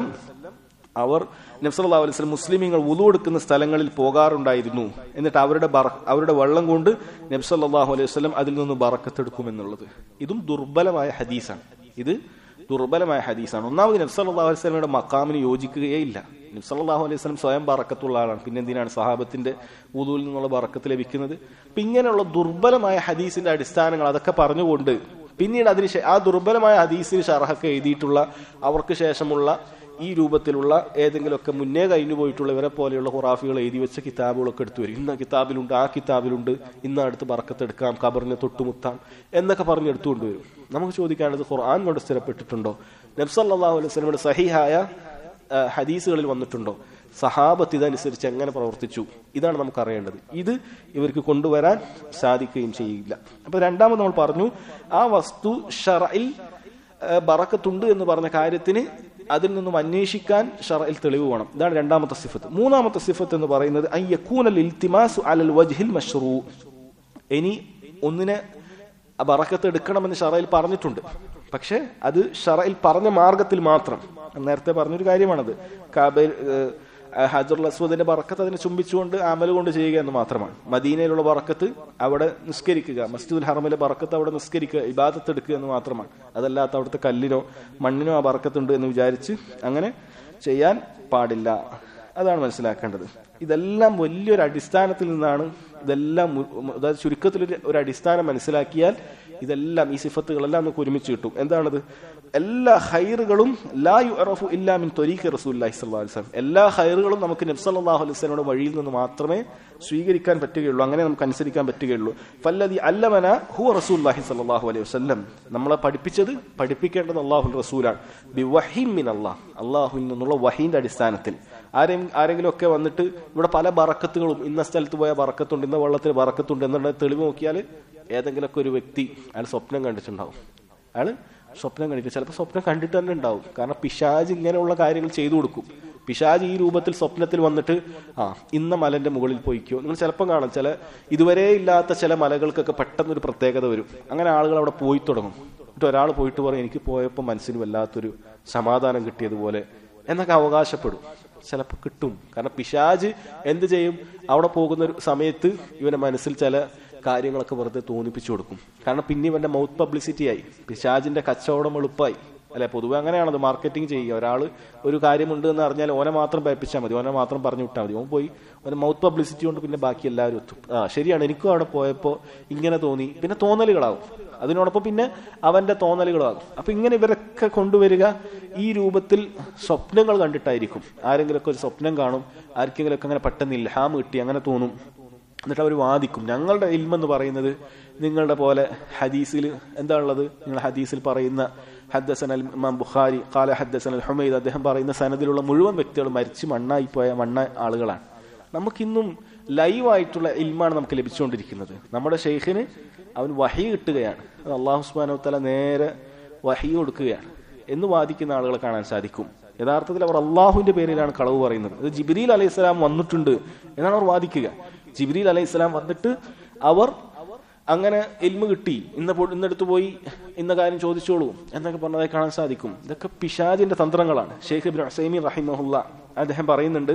Speaker 2: അവർ നബ്സല്ലാ അലൈഹി വസല്ലം മുസ്ലിമീങ്ങൾ ഉളു എടുക്കുന്ന സ്ഥലങ്ങളിൽ പോകാറുണ്ടായിരുന്നു എന്നിട്ട് അവരുടെ ബറ- അവരുടെ വെള്ളം കൊണ്ട് നബ്സല്ലാഹു അലൈഹി വസല്ലം അതിൽ നിന്ന് ബറക്കത്തെടുക്കും എന്നുള്ളത് ഇതും ദുർബലമായ ഹദീസാണ് ഇത് ദുർബലമായ ഹദീസാണ് ഒന്നാമത് നബ്സല്ലാഹു അലൈഹി വസല്ലമയുടെ മക്കാമിന് യോജിക്കുകയേ ഇല്ല നബ്സല്ലാഹു അലൈഹി വസല്ലം സ്വയം ബറക്കത്തുള്ള ആളാണ് പിന്നെ എന്തിനാണ് സഹാബത്തിന്റെ ഊതുവിൽ നിന്നുള്ള ബറക്കത്ത് ലഭിക്കുന്നത് അപ്പൊ ഇങ്ങനെയുള്ള ദുർബലമായ ഹദീസിന്റെ അടിസ്ഥാനങ്ങൾ അതൊക്കെ പറഞ്ഞുകൊണ്ട് പിന്നീട് അതിന് ശേ- ആ ദുർബലമായ ഹദീസിന് ഷറഹൊക്കെ എഴുതിയിട്ടുള്ള അവർക്ക് ശേഷമുള്ള ഈ രൂപത്തിലുള്ള ഏതെങ്കിലുമൊക്കെ മുന്നേ കഴിഞ്ഞു പോയിട്ടുള്ള ഇവരെ പോലെയുള്ള ഹുറാഫികൾ എഴുതി വെച്ച കിതാബുകളൊക്കെ എടുത്തു വരും ഇന്ന കിതാബിലുണ്ട് ആ കിതാബിലുണ്ട് ഇന്ന അടുത്ത് ബറക്കത്തെടുക്കാം ഖബറിനെ തൊട്ടുമുത്താം എന്നൊക്കെ പറഞ്ഞ് എടുത്തുകൊണ്ട് വരും നമുക്ക് ചോദിക്കാനുള്ളത് ഖുർആൻ കൊണ്ട് സ്ഥിരപ്പെട്ടിട്ടുണ്ടോ നബ്സല്ലാഹു അലൈഹി സ്വലമിയുടെ സഹിഹായ ആ, ഹദീസുകളിൽ വന്നിട്ടുണ്ടോ സഹാബത്ത് ഇതനുസരിച്ച് എങ്ങനെ പ്രവർത്തിച്ചു ഇതാണ് നമുക്ക് അറിയേണ്ടത് ഇത് ഇവർക്ക് കൊണ്ടുവരാൻ സാധിക്കുകയും ചെയ്യില്ല അപ്പൊ രണ്ടാമത് നമ്മൾ പറഞ്ഞു ആ വസ്തു ഷറയിൽ ബറക്കത്തുണ്ട് എന്ന് പറഞ്ഞ കാര്യത്തിന് അതിൽ നിന്നും അന്വേഷിക്കാൻ ഷറയിൽ തെളിവ് വേണം ഇതാണ് രണ്ടാമത്തെ സിഫത്ത് മൂന്നാമത്തെ സിഫത്ത് എന്ന് പറയുന്നത് അയ്യക്കൂനൽ ഇൽത്തിമാസു അലൽ വജ്ഹിൽ മഷ്റൂ ഇനി ഒന്നിനെ ബറക്കത്ത് എടുക്കണമെന്ന് ഷറയിൽ പറഞ്ഞിട്ടുണ്ട് പക്ഷെ അത് ഷറയിൽ പറഞ്ഞ മാർഗത്തിൽ മാത്രം നേരത്തെ പറഞ്ഞൊരു കാര്യമാണത് കാബയിൽ ഹജറുൽ അസ്വദിന്റെ ബറക്കത്ത് അതിനെ ചുംബിച്ചുകൊണ്ട് അമൽ കൊണ്ട് ചെയ്യുക എന്ന് മാത്രമാണ് മദീനയിലുള്ള ബറക്കത്ത് അവിടെ നിസ്കരിക്കുക മസ്ജിദുൽ ഹറമിലെ ബറക്കത്ത് അവിടെ നിസ്കരിക്കുക ഇബാദത്ത് എടുക്കുക എന്ന് മാത്രമാണ് അതല്ലാത്ത അവിടുത്തെ കല്ലിനോ മണ്ണിനോ ആ ബറക്കത്തുണ്ട് എന്ന് വിചാരിച്ച് അങ്ങനെ ചെയ്യാൻ പാടില്ല അതാണ് മനസ്സിലാക്കേണ്ടത് ഇതെല്ലാം വലിയൊരു അടിസ്ഥാനത്തിൽ നിന്നാണ് ഇതെല്ലാം മു- മു- അതായത് ചുരുക്കത്തിൽ ഒരു- ഒരു അടിസ്ഥാനം മനസ്സിലാക്കിയാൽ ഇതെല്ലാം ഈ സിഫത്തുകളെല്ലാം നമുക്ക് ഒരുമിച്ച് കിട്ടും എന്താണത് എല്ലാ ഹൈറുകളും ലാ യുറഫു ഇല്ലാ മിൻ ത്വരീഖ് റസൂലുള്ളാഹി സ്വല്ലല്ലാഹു അലൈഹി വസല്ലം എല്ലാ ഹൈറുകളും നമുക്ക് നബി സല്ലല്ലാഹു അലൈഹി വസല്ലമയുടെ വഴിയിൽ നിന്ന് മാത്രമേ സ്വീകരിക്കാൻ പറ്റുകയുള്ളൂ അങ്ങനെ നമുക്ക് അനുസരിക്കാൻ പറ്റുകയുള്ളൂ ഫല്ലദി അല്ലമന ഹുവ റസൂലുള്ളാഹി സ്വല്ലല്ലാഹു അലൈഹി വസല്ലം നമ്മളെ പഠിപ്പിച്ചത് പഠിപ്പിക്കേണ്ടത് അള്ളാഹു റസൂലാണ് ബി വഹീം മിൻ അല്ലാഹ് അള്ളാഹുവിൽ നിന്നുള്ള വഹീന്റെ അടിസ്ഥാനത്തിൽ ആരെയും ആരെങ്കിലും ഒക്കെ വന്നിട്ട് ഇവിടെ പല ബറക്കത്തുകളും ഇന്ന സ്ഥലത്ത് പോയ ബറക്കത്തുണ്ട് ഇന്ന വെള്ളത്തിൽ ബറക്കത്തുണ്ട് എന്നുള്ള തെളിവ് നോക്കിയാൽ ഏതെങ്കിലുമൊക്കെ ഒരു വ്യക്തി അയാൾ സ്വപ്നം കണ്ടിട്ടുണ്ടാവും അയാൾ സ്വപ്നം കണ്ടിട്ട് ചിലപ്പോൾ സ്വപ്നം കണ്ടിട്ട് തന്നെ ഉണ്ടാവും കാരണം പിശാജ് ഇങ്ങനെയുള്ള കാര്യങ്ങൾ ചെയ്തു കൊടുക്കും പിശാജ് ഈ രൂപത്തിൽ സ്വപ്നത്തിൽ വന്നിട്ട് ആ ഇന്ന മലന്റെ മുകളിൽ പോയിക്കോ നിങ്ങൾ ചിലപ്പം കാണാം ചില ഇതുവരെ ഇല്ലാത്ത ചില മലകൾക്കൊക്കെ പെട്ടെന്ന് ഒരു പ്രത്യേകത വരും അങ്ങനെ ആളുകൾ അവിടെ പോയി തുടങ്ങും എന്നിട്ട് ഒരാൾ പോയിട്ട് പറയും എനിക്ക് പോയപ്പോൾ മനസ്സിന് വല്ലാത്തൊരു സമാധാനം കിട്ടിയതുപോലെ എന്നൊക്കെ അവകാശപ്പെടും ചിലപ്പോൾ കിട്ടും കാരണം പിശാജ് എന്ത് ചെയ്യും അവിടെ പോകുന്ന ഒരു സമയത്ത് ഇവന്റെ മനസ്സിൽ ചില കാര്യങ്ങളൊക്കെ വെറുതെ തോന്നിപ്പിച്ചു കൊടുക്കും കാരണം പിന്നെ ഇവന്റെ മൗത്ത് പബ്ലിസിറ്റി ആയി പിശാജിന്റെ കച്ചവടം എളുപ്പമായി അല്ലെ പൊതുവെ അങ്ങനെയാണത് മാർക്കറ്റിംഗ് ചെയ്യുക ഒരാൾ ഒരു കാര്യമുണ്ട് എന്ന് അറിഞ്ഞാൽ ഓനെ മാത്രം പേപ്പിച്ചാൽ മതി ഓനെ മാത്രം പറഞ്ഞു വിട്ടാൽ മതി ഓൻ പോയി ഓനെ മൗത്ത് പബ്ലിസിറ്റി കൊണ്ട് പിന്നെ ബാക്കി എല്ലാവരും എത്തും ആ ശരിയാണ് എനിക്കും അവിടെ പോയപ്പോൾ ഇങ്ങനെ തോന്നി പിന്നെ തോന്നലുകളാവും അതിനോടൊപ്പം പിന്നെ അവന്റെ തോന്നലുകളാകും അപ്പൊ ഇങ്ങനെ ഇവരൊക്കെ കൊണ്ടുവരിക ഈ രൂപത്തിൽ സ്വപ്നങ്ങൾ കണ്ടിട്ടായിരിക്കും ആരെങ്കിലുമൊക്കെ ഒരു സ്വപ്നം കാണും ആർക്കെങ്കിലുമൊക്കെ അങ്ങനെ പെട്ടെന്ന് ഇൽഹാം കിട്ടി അങ്ങനെ തോന്നും എന്നിട്ട് അവർ വാദിക്കും ഞങ്ങളുടെ ഇൽമെന്ന് പറയുന്നത് നിങ്ങളുടെ പോലെ ഹദീസിൽ എന്താണുള്ളത് നിങ്ങൾ ഹദീസിൽ പറയുന്ന ഹദ്ദസൻ അൽ ഇമാം ബുഖാരി കാല ഹദ്ദസൻ അൽ ഹുമൈദ് അദ്ദേഹം പറയുന്ന സനദിലുള്ള മുഴുവൻ വ്യക്തികൾ മരിച്ച് മണ്ണായി പോയ മണ്ണ ആളുകളാണ് നമുക്കിന്നും ലൈവായിട്ടുള്ള ഇൽമാണ് നമുക്ക് ലഭിച്ചുകൊണ്ടിരിക്കുന്നത് നമ്മുടെ ഷെയ്ഖിന് അവൻ വഹി കിട്ടുകയാണ് അത് അള്ളാഹു സുബാനോ തല നേരെ വഹി കൊടുക്കുകയാണ് എന്ന് വാദിക്കുന്ന ആളുകളെ കാണാൻ സാധിക്കും യഥാർത്ഥത്തിൽ അവർ അള്ളാഹുവിന്റെ പേരിലാണ് കളവ് പറയുന്നത് അത് ജിബ്രീൽ അലൈഹി സ്വലാം വന്നിട്ടുണ്ട് എന്നാണ് അവർ വാദിക്കുക ജിബ്രീൽ അലൈഹി സ്വലാം വന്നിട്ട് അവർ അങ്ങനെ എൽമ് കിട്ടി ഇന്ന പോ- ഇന്നടുത്ത് പോയി ഇന്ന കാര്യം ചോദിച്ചോളൂ എന്നൊക്കെ പറഞ്ഞതായി കാണാൻ സാധിക്കും ഇതൊക്കെ പിശാജിന്റെ തന്ത്രങ്ങളാണ് ഷെയ്ഖ് ഇബ്രാഹിം ഹുസൈമി റഹിമഹുല്ല അദ്ദേഹം പറയുന്നുണ്ട്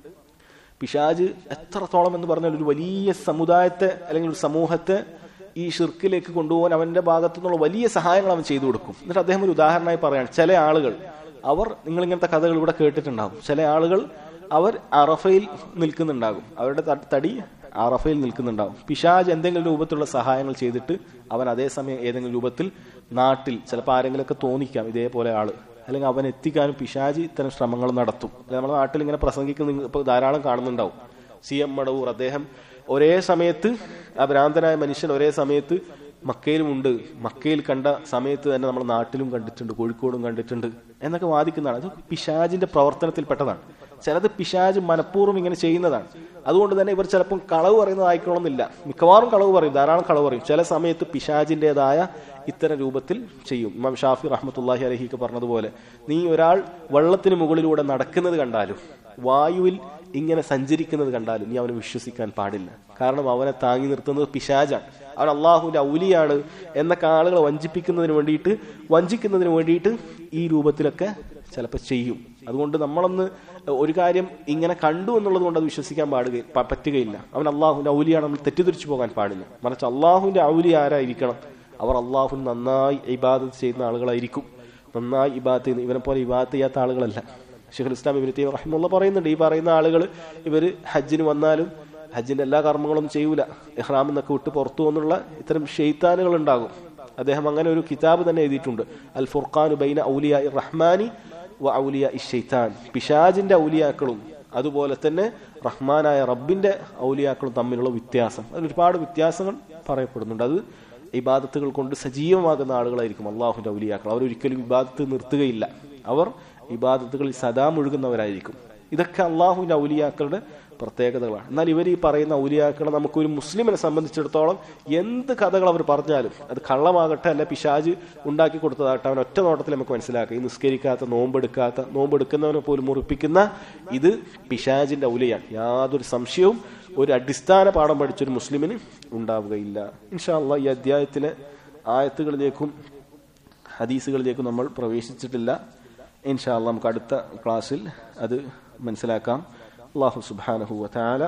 Speaker 2: പിശാജ് എത്രത്തോളം എന്ന് പറഞ്ഞാൽ ഒരു വലിയ സമുദായത്തെ അല്ലെങ്കിൽ ഒരു സമൂഹത്തെ ഈ ഷിർക്കിലേക്ക് കൊണ്ടുപോകാൻ അവന്റെ ഭാഗത്തു നിന്നുള്ള വലിയ സഹായങ്ങൾ അവൻ ചെയ്തു കൊടുക്കും എന്നിട്ട് അദ്ദേഹം ഒരു ഉദാഹരണമായി പറയാണ് ചില ആളുകൾ അവർ നിങ്ങൾ ഇങ്ങനത്തെ കഥകൾ ഇവിടെ കേട്ടിട്ടുണ്ടാകും ചില ആളുകൾ അവർ അറഫയിൽ നിൽക്കുന്നുണ്ടാകും അവരുടെ ത- തടി അറഫയിൽ നിൽക്കുന്നുണ്ടാകും പിശാജ് എന്തെങ്കിലും രൂപത്തിലുള്ള സഹായങ്ങൾ ചെയ്തിട്ട് അവൻ അതേസമയം ഏതെങ്കിലും രൂപത്തിൽ നാട്ടിൽ ചിലപ്പോൾ ആരെങ്കിലുമൊക്കെ തോന്നിക്കാം ഇതേപോലെ ആള് അല്ലെങ്കിൽ അവൻ എത്തിക്കാനും പിശാജ് ഇത്തരം ശ്രമങ്ങൾ നടത്തും അല്ലെ നമ്മുടെ നാട്ടിൽ ഇങ്ങനെ പ്രസംഗിക്കുന്ന ഇപ്പൊ ധാരാളം കാണുന്നുണ്ടാവും സി എം മടവൂർ അദ്ദേഹം ഒരേ സമയത്ത് ആ ഭ്രാന്തനായ മനുഷ്യൻ ഒരേ സമയത്ത് മക്കയിലുമുണ്ട് മക്കയിൽ കണ്ട സമയത്ത് തന്നെ നമ്മുടെ നാട്ടിലും കണ്ടിട്ടുണ്ട് കോഴിക്കോടും കണ്ടിട്ടുണ്ട് എന്നൊക്കെ വാദിക്കുന്നതാണ് അത് പിശാജിന്റെ പ്രവർത്തനത്തിൽപ്പെട്ടതാണ് ചിലത് പിശാജ് മനഃപൂർവ്വം ഇങ്ങനെ ചെയ്യുന്നതാണ് അതുകൊണ്ട് തന്നെ ഇവർ ചിലപ്പം കളവ് പറയുന്നതായിക്കണമെന്നില്ല മിക്കവാറും കളവ് പറയും ധാരാളം കളവ് പറയും ചില സമയത്ത് പിശാജിന്റേതായ ഇത്തരം രൂപത്തിൽ ചെയ്യും ഇമാം ഷാഫി റഹ്മത്തുല്ലാഹി അലഹിക്ക് പറഞ്ഞതുപോലെ നീ ഒരാൾ വെള്ളത്തിന് മുകളിലൂടെ നടക്കുന്നത് കണ്ടാലും വായുവിൽ ഇങ്ങനെ സഞ്ചരിക്കുന്നത് കണ്ടാലും നീ അവനെ വിശ്വസിക്കാൻ പാടില്ല കാരണം അവനെ താങ്ങി നിർത്തുന്നത് പിശാജാണ് അവൻ അള്ളാഹുവിന്റെ ഔലിയാണ് എന്നൊക്കെ ആളുകളെ വഞ്ചിപ്പിക്കുന്നതിന് വേണ്ടിയിട്ട് വഞ്ചിക്കുന്നതിന് വേണ്ടിയിട്ട് ഈ രൂപത്തിലൊക്കെ ചിലപ്പോൾ ചെയ്യും അതുകൊണ്ട് നമ്മളൊന്ന് ഒരു കാര്യം ഇങ്ങനെ കണ്ടു എന്നുള്ളത് കൊണ്ട് അത് വിശ്വസിക്കാൻ പാടുക പ- പറ്റുകയില്ല അവൻ അള്ളാഹുവിന്റെ ഔലിയാണ് നമ്മൾ തെറ്റിദ്ധരിച്ചു പോകാൻ പാടില്ല മറിച്ച് അള്ളാഹുവിന്റെ ഔലി ആരായിരിക്കണം അവർ അള്ളാഹുവിന് നന്നായി ഇബാദത്ത് ചെയ്യുന്ന ആളുകളായിരിക്കും നന്നായി ഇബാദത്ത് ചെയ്യുന്ന ഇവനെ പോലെ ഇബാദത്ത് ചെയ്യാത്ത ആളുകളല്ല ഷെഖുൽ ഇസ്ലാം ഇബിൻ തൈമ റഹിമുള്ള പറയുന്നുണ്ട് ഈ പറയുന്ന ആളുകൾ ഇവർ ഹജ്ജിന് വന്നാലും ഹജ്ജിന്റെ എല്ലാ കർമ്മങ്ങളും ചെയ്യൂല ഇഹ്റാം എന്നൊക്കെ വിട്ട് പുറത്തു വന്നുള്ള ഇത്തരം ഷെയ്ത്താനുകൾ ഉണ്ടാകും അദ്ദേഹം അങ്ങനെ ഒരു കിതാബ് തന്നെ എഴുതിയിട്ടുണ്ട് അൽ ഫുർഖാനു ബൈന ഔലിയ റഹ്മാനി വ ഔലിയ ഇഷൈത്താൻ പിശാജിന്റെ ഔലിയാക്കളും അതുപോലെ തന്നെ റഹ്മാനായ റബ്ബിന്റെ ഔലിയാക്കളും തമ്മിലുള്ള വ്യത്യാസം അതിൽ ഒരുപാട് വ്യത്യാസങ്ങൾ പറയപ്പെടുന്നുണ്ട് അത് ഇബാദത്തുകൾ കൊണ്ട് സജീവമാകുന്ന ആളുകളായിരിക്കും അള്ളാഹുവിന്റെ ഔലിയാക്കൾ അവർ ഒരിക്കലും ഇബാദത്ത് നിർത്തുകയില്ല അവർ ഇബാദത്തുകളിൽ സദാ മുഴുകുന്നവരായിരിക്കും ഇതൊക്കെ അള്ളാഹുവിന്റെ ഔലിയാക്കളുടെ പ്രത്യേകതകളാണ് എന്നാൽ ഇവർ ഈ പറയുന്ന ഔലിയാക്കളെ നമുക്കൊരു മുസ്ലിമിനെ സംബന്ധിച്ചിടത്തോളം എന്ത് കഥകൾ അവർ പറഞ്ഞാലും അത് കള്ളമാകട്ടെ അല്ല പിശാജ് ഉണ്ടാക്കി കൊടുത്തതാകട്ടെ അവൻ ഒറ്റ നോട്ടത്തിൽ നമുക്ക് മനസ്സിലാക്കാം ഈ നിസ്കരിക്കാത്ത നോമ്പെടുക്കാത്ത നോമ്പെടുക്കുന്നവനെ പോലും മുറിപ്പിക്കുന്ന ഇത് പിശാജിന്റെ ഔലിയാണ് യാതൊരു സംശയവും ഒരു അടിസ്ഥാന പാഠം പഠിച്ചൊരു മുസ്ലിമിന് ഉണ്ടാവുകയില്ല ഇൻഷാ അള്ളാഹ് ഈ അധ്യായത്തിലെ ആയത്തുകളിലേക്കും ഹദീസുകളിലേക്കും നമ്മൾ പ്രവേശിച്ചിട്ടില്ല ഇൻഷാ അള്ളാഹ് നമുക്ക് അടുത്ത ക്ലാസ്സിൽ അത് മനസ്സിലാക്കാം അള്ളാഹു സുബാനഹു വതാല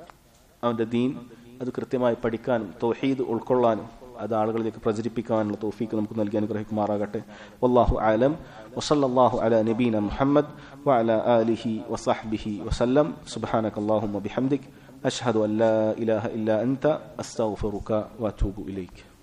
Speaker 2: അവന്റെ ദീൻ അത് കൃത്യമായി പഠിക്കാനും തൗഹീദ് ഉൾക്കൊള്ളാനും അത് ആളുകളിലേക്ക് പ്രചരിപ്പിക്കാനുള്ള തോഫീക്ക് നമുക്ക് നൽകി അനുഗ്രഹിക്കുമാറാകട്ടെ വല്ലാഹു ആലം വസല്ലല്ലാഹു അല നബീന മുഹമ്മദ് വഅല ആലിഹി വസഹ്ബിഹി വസല്ലം സുബ്ഹാനക അല്ലാഹുമ്മ ബിഹംദിക് അഷ്ഹദു അൻ ലാ ഇലാഹ ഇല്ല അൻത അസ്തഗ്ഫിറുക വഅതൂബു ഇലൈക്